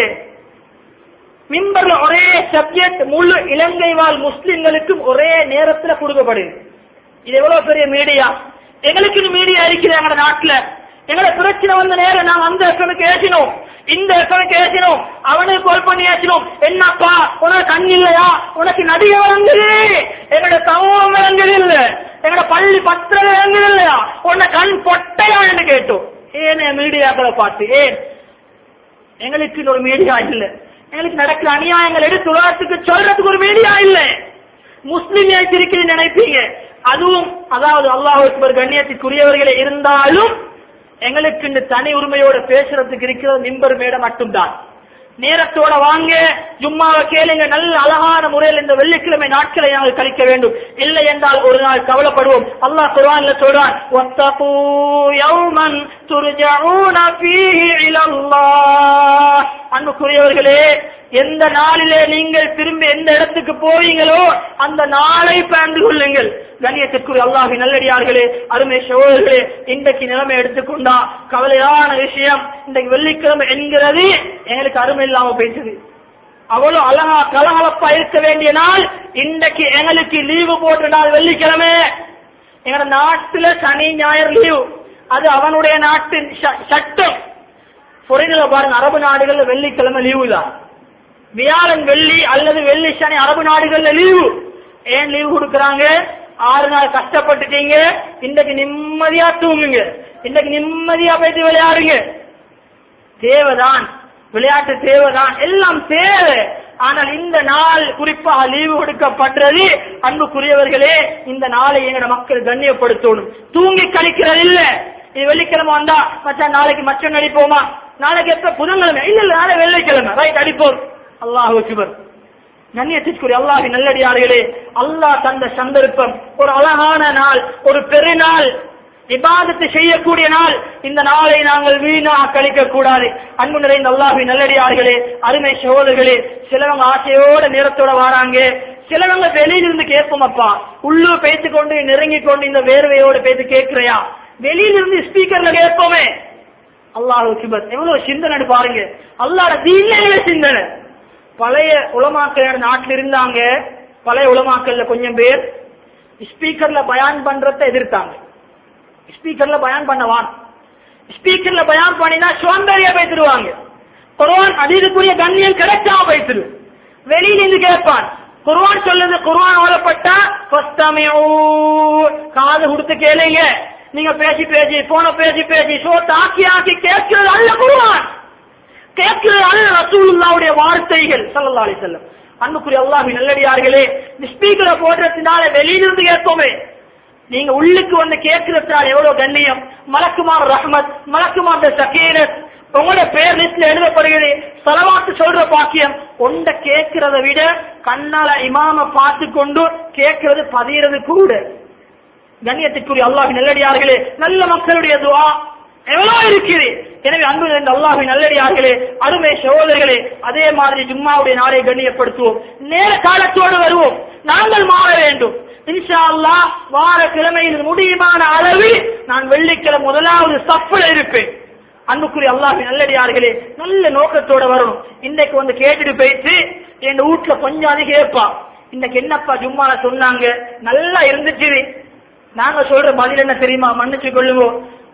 மிம்பர்ல ஒரே சப்ஜெக்ட் முழு இலங்கை வாழ் முஸ்லிம்களுக்கும் ஒரே நேரத்துல கொடுக்கப்படுது இது எவ்வளவு பெரிய மீடியா எங்களுக்கு மீடியா இருக்குது எங்க நாட்டுல எங்களை பிரச்சனை வந்த நேரம் நாங்க அந்த எஃப்எம்க்கு ஏசினோம் இந்த எஃப்எம்க்கு ஏசினோம் அவனுக்கு கால் பண்ணி ஏசினோம் என்னப்பா உனக்கு கண் இல்லையா உனக்கு நடிக வழங்குது எங்களோட சமூகம் விளங்குது இல்ல எங்களோட பள்ளி பத்திரம் விளங்குது இல்லையா உன்னை கண் பொட்டையா என்று கேட்டோம் ஏன் மீடியாக்களை பார்த்து ஏன் எங்களுக்கு ஒரு மீடியா இல்ல எங்களுக்கு நடக்கிற அநியாயங்கள் எடுத்து உலகத்துக்கு சொல்றதுக்கு ஒரு மீடியா இல்ல முஸ்லிம் இருக்கிறது நினைப்பீங்க அதுவும் அதாவது அல்லாஹ் அக்பர் கண்ணியத்துக்குரியவர்களே இருந்தாலும் எங்களுக்கு இந்த தனி உரிமையோட பேசுறதுக்கு இருக்கிற மிம்பர் மேடை மட்டும்தான் நேரத்தோட வாங்க ஜும்மாவை கேளுங்க நல்ல அழகான முறையில் இந்த வெள்ளிக்கிழமை நாட்களை நாங்கள் கழிக்க வேண்டும் இல்லை என்றால் ஒரு நாள் கவலைப்படுவோம் அல்லாஹ் குர்ஆன்ல சொல்றான் "வத்தகூ யௌமன் துர்ஜஊன ஃபீஹி இலல்லாஹ்." அன்புக்குரியவர்களே எந்த நாளிலே நீங்கள் திரும்பி எந்த இடத்துக்கு போவீங்களோ அந்த நாளை பயந்து கொள்ளுங்கள் கண்ணியத்திற்குரிய அல்லாஹி நல்லடியார்களே அருமை சோழர்களே இன்றைக்கு நிலைமை எடுத்துக்கொண்டா கவலையான விஷயம் இன்றைக்கு வெள்ளிக்கிழமை என்கிறது எங்களுக்கு அருமை இல்லாம பேசுது அவ்வளவு அழகா கலகலப்பா இருக்க வேண்டிய நாள் இன்றைக்கு எங்களுக்கு லீவு போட்ட நாள் வெள்ளிக்கிழமை எங்க நாட்டுல சனி ஞாயிறு லீவு அது அவனுடைய நாட்டின் ச- சட்டம் பொறையில பாருங்க அரபு நாடுகள்ல வெள்ளிக்கிழமை லீவு தான் வியாழன் வெள்ளி அல்லது வெள்ளி சனி அரபு நாடுகள்ல லீவு ஏன் லீவு கொடுக்கறாங்க ஆறு நாள் கஷ்டப்பட்டுட்டீங்க இன்றைக்கு நிம்மதியா தூங்குங்க இன்றைக்கு நிம்மதியா போயிட்டு விளையாடுங்க தேவைதான் விளையாட்டு தேவைதான் எல்லாம் தேவை ஆனால் இந்த நாள் குறிப்பாக லீவு கொடுக்கப்படுறது அன்புக்குரியவர்களே இந்த நாளை எங்கட மக்கள் கண்ணியப்படுத்தணும் தூங்கி கழிக்கிறது இல்ல இது வெள்ளிக்கிழமை வந்தா மச்சான் நாளைக்கு மச்சம் அடிப்போமா நாளைக்கு எப்ப புதன்கிழமை இல்ல இல்ல நாளை வெள்ளிக்கிழமை ரைட் அடிப்போம் அல்லாஹ் அக்பர் கண்ணியத்திற்குரிய அல்லாஹி நல்லடியார்களே அல்லாஹ் தந்த சந்தர்ப்பம் ஒரு அழகான நாள் ஒரு பெருநாள் இபாதத்தை செய்யக்கூடிய நாள் இந்த நாளை நாங்கள் வீணாக கழிக்க கூடாது அன்பு நிறைந்த அல்லாஹி நல்லடியார்களே அருமை சகோதரர்களே சிலவங்க ஆசையோட நேரத்தோட வராங்க சிலவங்க வெளியிலிருந்து கேட்போம் அப்பா உள்ளூர் பேசிக் கொண்டு நெருங்கி கொண்டு இந்த வேர்வையோட பேசி கேட்கிறையா வெளியிலிருந்து ஸ்பீக்கர்ல கேட்போமே அல்லாஹ் கிபர் எவ்வளவு சிந்தனை பாருங்க அல்லாட தீனே சிந்தனை பழைய உலமாக்கள் நாட்டில் இருந்தாங்க பழைய உலமாக்கள்ல கொஞ்சம் பேர் ஸ்பீக்கர்ல பயான் பண்றத எதிர்த்தாங்க ஸ்பீக்கர்ல பயான் பண்ணவான் ஸ்பீக்கர்ல பயான் பண்ணினா சோம்பேறியா பேசிடுவாங்க குர்ஆன் அதீதுக்குரிய கண்ணியம் கிடைக்காம பேசிடு வெளியில இருந்து கேட்பான் குர்ஆன் சொல்லுது குர்ஆன் ஓதப்பட்டா ஃபஸ்தமிஊ காது கொடுத்து கேளுங்க நீங்க பேசி பேசி போன பேசி பேசி சோத்த ஆக்கி ஆக்கி கேட்கிறது அல்ல குர்ஆன் கேட்கிறது அல்ல ரசூலுல்லாவுடைய வார்த்தைகள் ஸல்லல்லாஹு அலைஹி வஸல்லம் அன்புக்குரிய அல்லாஹ்வின் நல்லடியார்களே இந்த ஸ்பீக்கரை போடுறதுனால வெளியிலிருந்து கேட்போமே நீங்க உள்ளுக்கு வந்து கேட்கிறதுனால எவ்வளவு கண்ணியம் மலக்குமார் ரஹ்மத் மலக்குமார் சக்கீரத் உங்களோட பேர் லிஸ்ட்ல எழுதப்படுகிறது செலவாத்து சொல்ற பாக்கியம் ஒண்ட கேட்கிறத விட கண்ணால இமாம பார்த்து கொண்டு கேட்கிறது பதியறது கூட கண்ணியத்திற்குரிய அல்லாஹ் நல்லடியார்களே நல்ல மக்களுடைய துவா எவ்வளவு இருக்குது எனவே அன்பு நிறைந்த அல்லாஹின் நல்லடியார்களே அருமை சகோதரர்களே அதே மாதிரி ஜும்மாவுடைய நாளை கண்ணியப்படுத்துவோம் நேர காலத்தோடு வருவோம் நாங்கள் மாற வேண்டும் இன்ஷா அல்லாஹ் வார கிழமையில் முடியுமான அளவு நான் வெள்ளிக்கிழமை முதலாவது சஃப்ல இருப்பேன் அன்புக்குரிய அல்லாஹின் நல்லடியார்களே நல்ல நோக்கத்தோட வரணும் இன்னைக்கு வந்து கேட்டுட்டு போயிட்டு என் வீட்டுல கொஞ்சம் அது கேட்பா இன்னைக்கு என்னப்பா ஜும்மால சொன்னாங்க நல்லா இருந்துச்சு நாங்க சொல்ற பதில் என்ன தெரியுமா மன்னிச்சு கொள்ளுங்க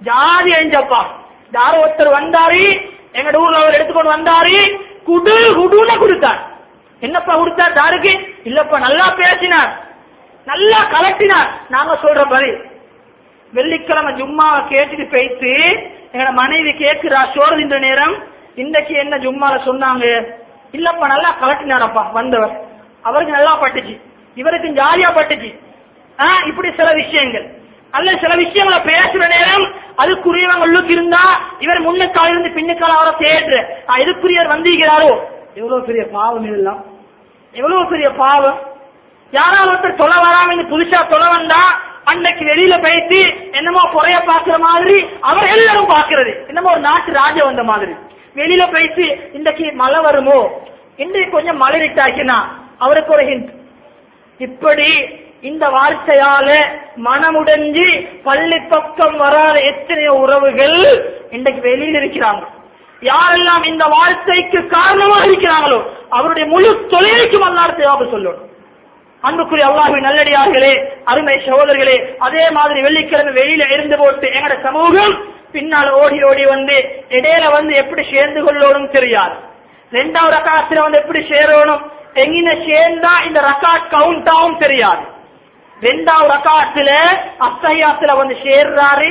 ஜாதி எஞ்சப்பா யாரோ ஒருத்தர் வந்தாரு எங்க ஊர்ல அவர் எடுத்துக்கொண்டு வந்தாரு குடு குடுன்னு கொடுத்தார் என்னப்பா கொடுத்தார் யாருக்கு இல்லப்பா நல்லா பேசினார் நல்லா கலட்டினார் நாங்க சொல்ற பதில் வெள்ளிக்கிழமை ஜும்மாவை கேட்டுட்டு போயிட்டு எங்களோட மனைவி கேட்கிறா சோறு தின்ற நேரம் இன்றைக்கு என்ன ஜும்மால சொன்னாங்க இல்லப்பா நல்லா கலட்டினாரப்பா வந்தவர் அவருக்கு நல்லா பட்டுச்சு இவருக்கு ஜாலியா பட்டுச்சு ஆ, இப்படி சில விஷயங்கள் அல்ல சில விஷயங்களை பேசுற நேரம் அதுக்குரியவங்க உள்ளுக்கு இருந்தா இவர் முன்னுக்கால இருந்து பின்னுக்கால அவரை தேடுற ஆ, இதுக்குரியவர் வந்திருக்கிறாரோ எவ்வளவு பெரிய பாவம் இதெல்லாம் எவ்வளவு பெரிய பாவம் யாராவது ஒருத்தர் தொலை வராம இந்த புதுசா தொலை வந்தா அன்னைக்கு வெளியில போயிட்டு என்னமோ குறைய பாக்குற மாதிரி அவர் எல்லாரும் பாக்குறது என்னமோ ஒரு நாட்டு ராஜா வந்த மாதிரி வெளியில போயிட்டு இன்றைக்கு மழை வருமோ இன்றைக்கு கொஞ்சம் மழை இருட்டாச்சுன்னா அவருக்கு ஒரு ஹிண்ட் இப்படி இந்த வார்த்தையால மனமுடைஞ்சு பள்ளி பக்கம் வராத எத்தனையோ உறவுகள் இன்றைக்கு வெளியில் இருக்கிறாங்க யாரெல்லாம் இந்த வார்த்தைக்கு காரணமாக இருக்கிறாங்களோ அவருடைய முழு தொழிலுக்கும் அல்லாத ஜவாபு சொல்லணும் அன்புக்குரிய அல்லாஹுவின் நல்லடியார்களே அருமை சகோதரர்களே அதே மாதிரி வெள்ளிக்கிழமை வெளியில இருந்து போட்டு எங்கட சமூகம் பின்னால் ஓடி ஓடி வந்து இடையில வந்து எப்படி சேர்ந்து கொள்ளணும் தெரியாது ரெண்டாவது ரக்காத்துல வந்து எப்படி சேரணும் எங்கின சேர்ந்தா இந்த ரக்காட் கவுண்ட் ஆகும் தெரியாது ரெண்டாவது ரக்காத்துல அத்தஹியாத்துல வந்து சேர்றாரு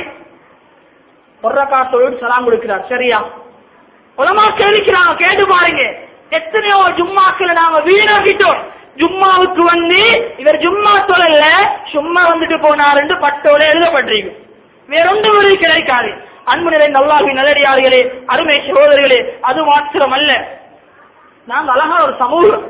ஒரு ரக்காத்தோடு சலாம் கொடுக்கிறார் சரியா உலமாக்கள் இருக்கிறாங்க கேட்டு பாருங்க எத்தனையோ ஜும்மாக்களை நாங்க வீணாக்கிட்டோம் ஜும்மாவுக்கு வந்து இவர் ஜும்மா தொழல சும்மா வந்துட்டு போனாருன்னு பட்டோட எழுதப்பட்டிருக்கு வேற ஒன்றும் ஒரு கிடைக்காது அன்பு நிறைந்த அல்லாஹின் நல்லடியார்களே அருமை சகோதரர்களே அது மாத்திரம் அல்ல நாங்க அழகா ஒரு சமூகம்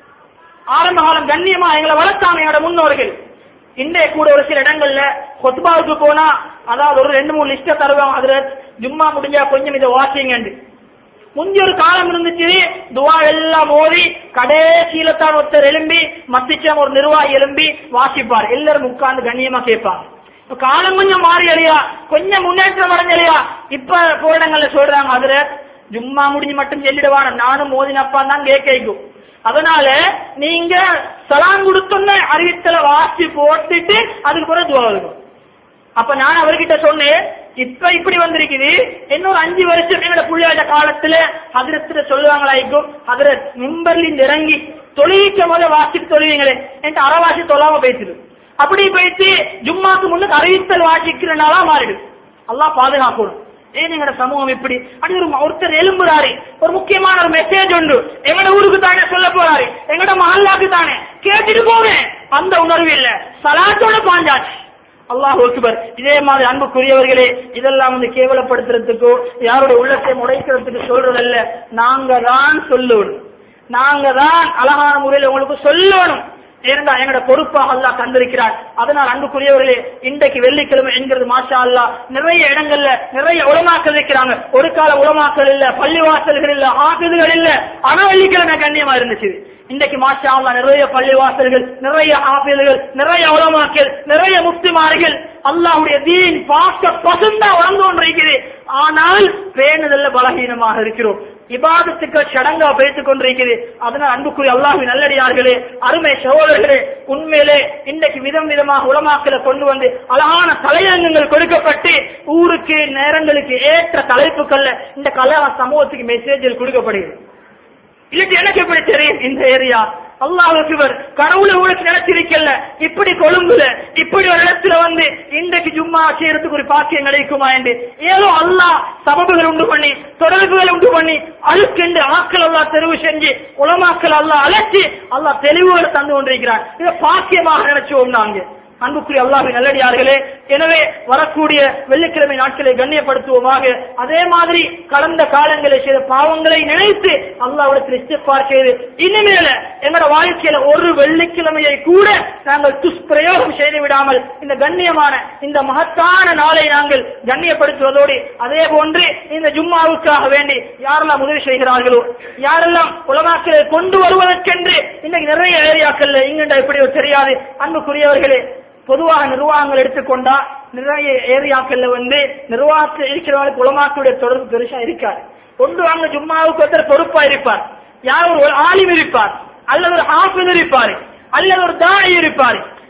ஆரம்ப காலம் கண்ணியமா எங்களை வளர்த்தாங்க எங்களோட முன்னோர்கள் இன்றைய கூட ஒரு சில இடங்கள்ல கொத்பாவுக்கு போனா அதாவது ஒரு ரெண்டு மூணு லிஸ்ட தருவாங்க அதுல ஜும்மா முடிஞ்சா கொஞ்சம் இதை வாசிங்கண்டு முந்தி ஒரு காலம் இருந்துச்சு துவா எல்லாம் ஓதி கடைசியில தான் ஒருத்தர் எழும்பி மத்திச்சம் ஒரு நிர்வாகி எழும்பி வாசிப்பார் எல்லாரும் உட்கார்ந்து கண்ணியமா கேட்பாங்க இப்ப காலம் கொஞ்சம் மாறி இல்லையா கொஞ்சம் முன்னேற்றம் அடைஞ்சலையா இப்ப போராட்டங்கள்ல சொல்றாங்க அதுல ஜும்மா முடிஞ்சு மட்டும் சொல்லிடுவான நானும் மோதினப்பா தான் கேட்கும் அதனால நீங்க சலான் கொடுத்தோன்னு அறிவித்தல வாசி போட்டுட்டு அதுக்கு பிறகு துவா இருக்கும் அப்ப நான் அவர்கிட்ட சொன்னேன் இப்ப இப்படி வந்திருக்குது இன்னொரு அஞ்சு வருஷம் எங்களோட புள்ளையோட காலத்துல ஹதரத்துல சொல்லுவாங்களாய்க்கும் ஹதரத் மிம்பர்லிருந்து இறங்கி தொழுவிக்க போத வாசிட்டு தொழுவீங்களே என்கிட்ட அறவாசி தொழாம பேசுது அப்படி போயிட்டு ஜும்மாக்கு முன்னுக்கு அறிவித்தல் வாசிக்கிறனாலா மாறிடும் அல்லாஹ் பாதுகாக்கணும் ஏன் எங்கட சமூகம் இப்படி அப்படி ஒரு ஒருத்தர் எழும்புறாரு ஒரு முக்கியமான ஒரு மெசேஜ் உண்டு எங்கட ஊருக்கு தானே சொல்ல போறாரு எங்கட மஹல்லாக்கு தானே கேட்டுட்டு போவேன் அந்த உணர்வு இல்ல சலாத்தோட பாஞ்சாச்சு அல்லாஹ் அக்பர் இதே மாதிரி அன்புக்குரியவர்களே இதெல்லாம் வந்து கேவலப்படுத்துறதுக்கோ யாரோட உள்ளத்தை உடைக்கிறதுக்கு சொல்றதல்ல நாங்க தான் சொல்லணும் நாங்க தான் அழகான முறையில் உங்களுக்கு சொல்லணும் ஏனென்றா எங்கட பொறுப்பாக அல்லாஹ் தந்திருக்கிறார் அதனால் அன்புக்குரியவர்களே இன்றைக்கு வெள்ளிக்கிழமை என்கிறது மாஷா அல்லாஹ் நிறைய இடங்கள்ல நிறைய உலமாக்கள் இருக்கிறாங்க ஒரு கால உலமாக்கள் இல்ல பள்ளிவாசல்கள் இல்ல ஆசிதுகள் இல்ல ஆனா வெள்ளிக்கிழமை கண்ணியமா இருந்துச்சு இன்றைக்கு மாஷா அல்லாஹ் நிறைய பள்ளிவாசல்கள் நிறைய ஆபில்கள் நிறைய உலமாக்கள் நிறைய முஸ்லிமார்கள் அல்லாஹ்வுடைய தீன் பார்க்க பசுந்தா வளர்ந்து கொண்டிருக்கிறது ஆனால் பேணுதல்ல பலகீனமாக இருக்கிறோம் இபாதத்துக்கள் சடங்கா பேசிக் கொண்டிருக்கிறது அதனால் அன்புக்குரிய அல்லாஹ்வின் நல்லடியார்களே அருமை சகோதரர்களே உண்மையிலே இன்றைக்கு விதம் விதமாக உலமாக்களை கொண்டு வந்து அழகான தலையங்கங்கள் கொடுக்கப்பட்டு ஊருக்கு நேரங்களுக்கு ஏற்ற தலைப்புகள்ல இந்த கல்யாண சமூகத்துக்கு மெசேஜில் கொடுக்கப்படுகிறது இல்லட்டு எனக்கு எப்படி தெரியும் இந்த ஏரியா அல்லாஹ் அக்பர் கடவுளை உங்களுக்கு நினைச்சிருக்கல இப்படி கொழும்புல இப்படி ஒரு இடத்துல வந்து இன்றைக்கு ஜும்மா செய்யறதுக்கு ஒரு பாக்கியம் கிடைக்குமா என்று ஏதோ அல்லாஹ் சபபுகள் உண்டு பண்ணி தொடர்புகள் உண்டு பண்ணி அழுக்கென்று ஆக்கள் அல்லாஹ் தெரிவு செஞ்சு உலமாக்கள் அல்லாஹ் அழைச்சி அல்லாஹ் தெளிவோடு தந்து கொண்டிருக்கிறான் இதை பாக்கியமாக நினைச்சோம் நாங்க அன்புக்குரிய அல்லாஹின் நல்லடியார்களே எனவே வரக்கூடிய வெள்ளிக்கிழமை நாட்களை கண்ணியப்படுத்துவோமாக அதே மாதிரி கடந்த காலங்களில் செய்த பாவங்களை நினைத்து அல்லாவிடத்தில் இஸ்திஃபார் செய்து இனிமேல எங்களோட வாழ்க்கையில ஒரு வெள்ளிக்கிழமையை கூட நாங்கள் துஷ்பிரயோகம் செய்து விடாமல் இந்த கண்ணியமான இந்த மகத்தான நாளை நாங்கள் கண்ணியப்படுத்துவதோடு அதே போன்று இந்த ஜும்மாவுக்காக வேண்டி யாரெல்லாம் உதவி செய்கிறார்களோ யாரெல்லாம் உலமாக்களை கொண்டு வருவதற்கென்று இன்னைக்கு நிறைய ஏரியாக்கள்ல இங்கண்டா எப்படியோ தெரியாது அன்புக்குரியவர்களே பொதுவாக நிர்வாகங்கள் எடுத்துக்கொண்டா நிறைய ஏரியாக்கள்ல வந்து நிர்வாகத்தில் இருக்கிறவங்களுக்கு உலமாக்களுடைய தொடர்பு பெருசா இருக்காது கொண்டு வாங்க ஜும்மாவுக்கு ஒருத்தர் பொறுப்பா இருப்பார் யார் ஒரு ஆலிம் இருப்பார் அல்லது ஒரு ஹாஃபிஸ் இருப்பார் அல்லது ஒரு தாய் இருப்பார்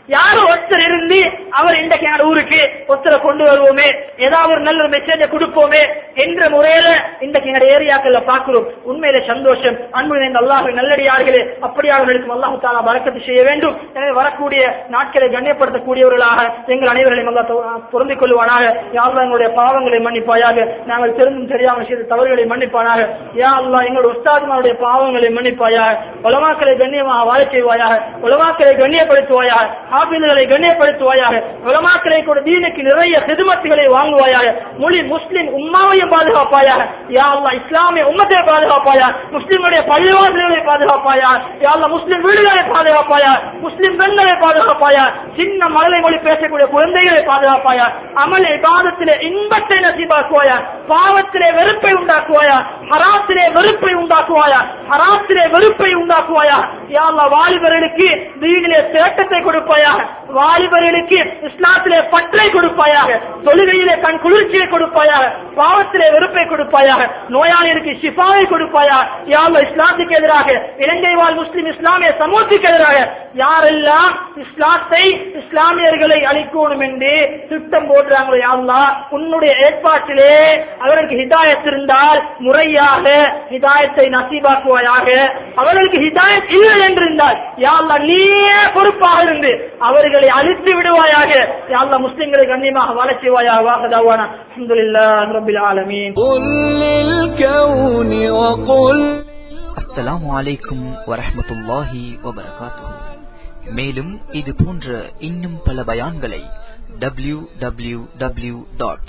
யாரோ ஒருத்தர் இருந்து அவர் இன்றைக்கு எங்க ஊருக்கு ஒருத்தரை கொண்டு வருவோமே ஏதாவது ஒரு நல்ல ஒரு மெசேஜை கொடுப்போமே என்ற முறையில இன்றைக்கு எங்க ஏரியாக்கள்ல பாக்குறோம் உண்மையிலே சந்தோஷம் அன்பு இந்த அல்லாஹ் நல்லடியார்களே அப்படியாளர்களுக்கும் அல்லாஹு தாலா பறக்கத்து செய்ய வேண்டும் எனவே வரக்கூடிய நாட்களை கண்ணியப்படுத்தக்கூடியவர்களாக எங்கள் அனைவரையும் அல்லா பொருந்திக் கொள்வானாக யாழ்லா எங்களுடைய பாவங்களை மன்னிப்பாயாக நாங்கள் தெரிந்தும் தெரியாமல் செய்த தவறுகளை மன்னிப்பானாக யா அல்லா எங்களுடைய உஸ்தாதுமாருடைய பாவங்களை மன்னிப்பாயாக உலமாக்களை கண்ணியமாக வாழ செய்வாயாக உலமாக்களை கண்ணியப்படுத்துவாயாக ஆபிதுகளை கண்ணியப்படுத்துவாயாக உலமாக்களை கூட தீனுக்கு நிறைய செதுமத்துகளை வாங்குவாயாக மொழி முஸ்லிம் உம்மாவையும் பாதுகாப்பாயாக யா அல்லா இஸ்லாமிய உம்மத்தை பாதுகாப்பாயா முஸ்லிமுடைய பள்ளிவாசல்களை பாதுகாப்பாயா யா அல்லா முஸ்லிம் வீடுகளை பாதுகாப்பாயா முஸ்லிம் பெண்களை பாதுகாப்பாயா சின்ன மழலை மொழி பேசக்கூடிய குழந்தைகளை பாதுகாப்பாயா அமல் இபாதத்திலே இன்பத்தை நசீபாக்குவாயா பாவத்திலே வெறுப்பை உண்டாக்குவாயா ஹராத்திலே வெறுப்பை உண்டாக்குவாயா ஹராத்திலே வெறுப்பை உண்டாக்குவாயா யா அல்லா வாலிபர்களுக்கு தீனிலே தேட்டத்தை கொடுப்பாயா வாலிபர்களுக்கு இஸ்லாத்திலே பற்றை கொடுப்பாயாக தொழுகையிலே கண் குளிர்ச்சியை கொடுப்பாயாக பாவத்திலே வெறுப்பை கொடுப்பாயாக நோயாளிகளுக்கு ஷிஃபாவை கொடுப்பாயா யாழ்ல இஸ்லாத்துக்கு எதிராக இலங்கை வாழ் முஸ்லிம் இஸ்லாமிய சமூகத்துக்கு எதிராக யாரெல்லாம் இஸ்லாத்தை இஸ்லாமியர்களை அழிக்கணும் என்று திட்டம் போடுறாங்களோ யாழ்லா உன்னுடைய ஏற்பாட்டிலே அவர்களுக்கு ஹிதாயத் இருந்தால் முறையாக ஹிதாயத்தை நசீபாக்குவாயாக அவர்களுக்கு ஹிதாயத் இல்லை என்றிருந்தால் யாழ்லா நீயே பொறுப்பாக இருந்து அவர்களை அழித்து விடுவாயாக யாழ்லா முஸ்லிம்களை கண்ணியமாக வாழ செய்வாயாக வாகதாவான அல்ஹம்துலில்லாஹி ரப்பில் ஆலமீன் قل للكون وقل அஸ்ஸலாமு அலைக்கும் வரஹ்மத்துல்லாஹி வபரகாத்துஹு மேலும் இது போன்ற இன்னும் பல பயான்களை W W W dot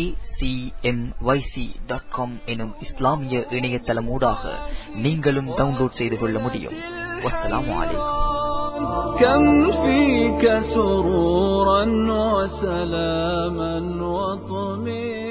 dot com எனும் இஸ்லாமிய இணையதளமூடாக நீங்களும் டவுன்லோட் செய்து கொள்ள முடியும் வஸ்ஸலாமு அலைக்கும் كم فيك سرورا وسلاما وطمئنا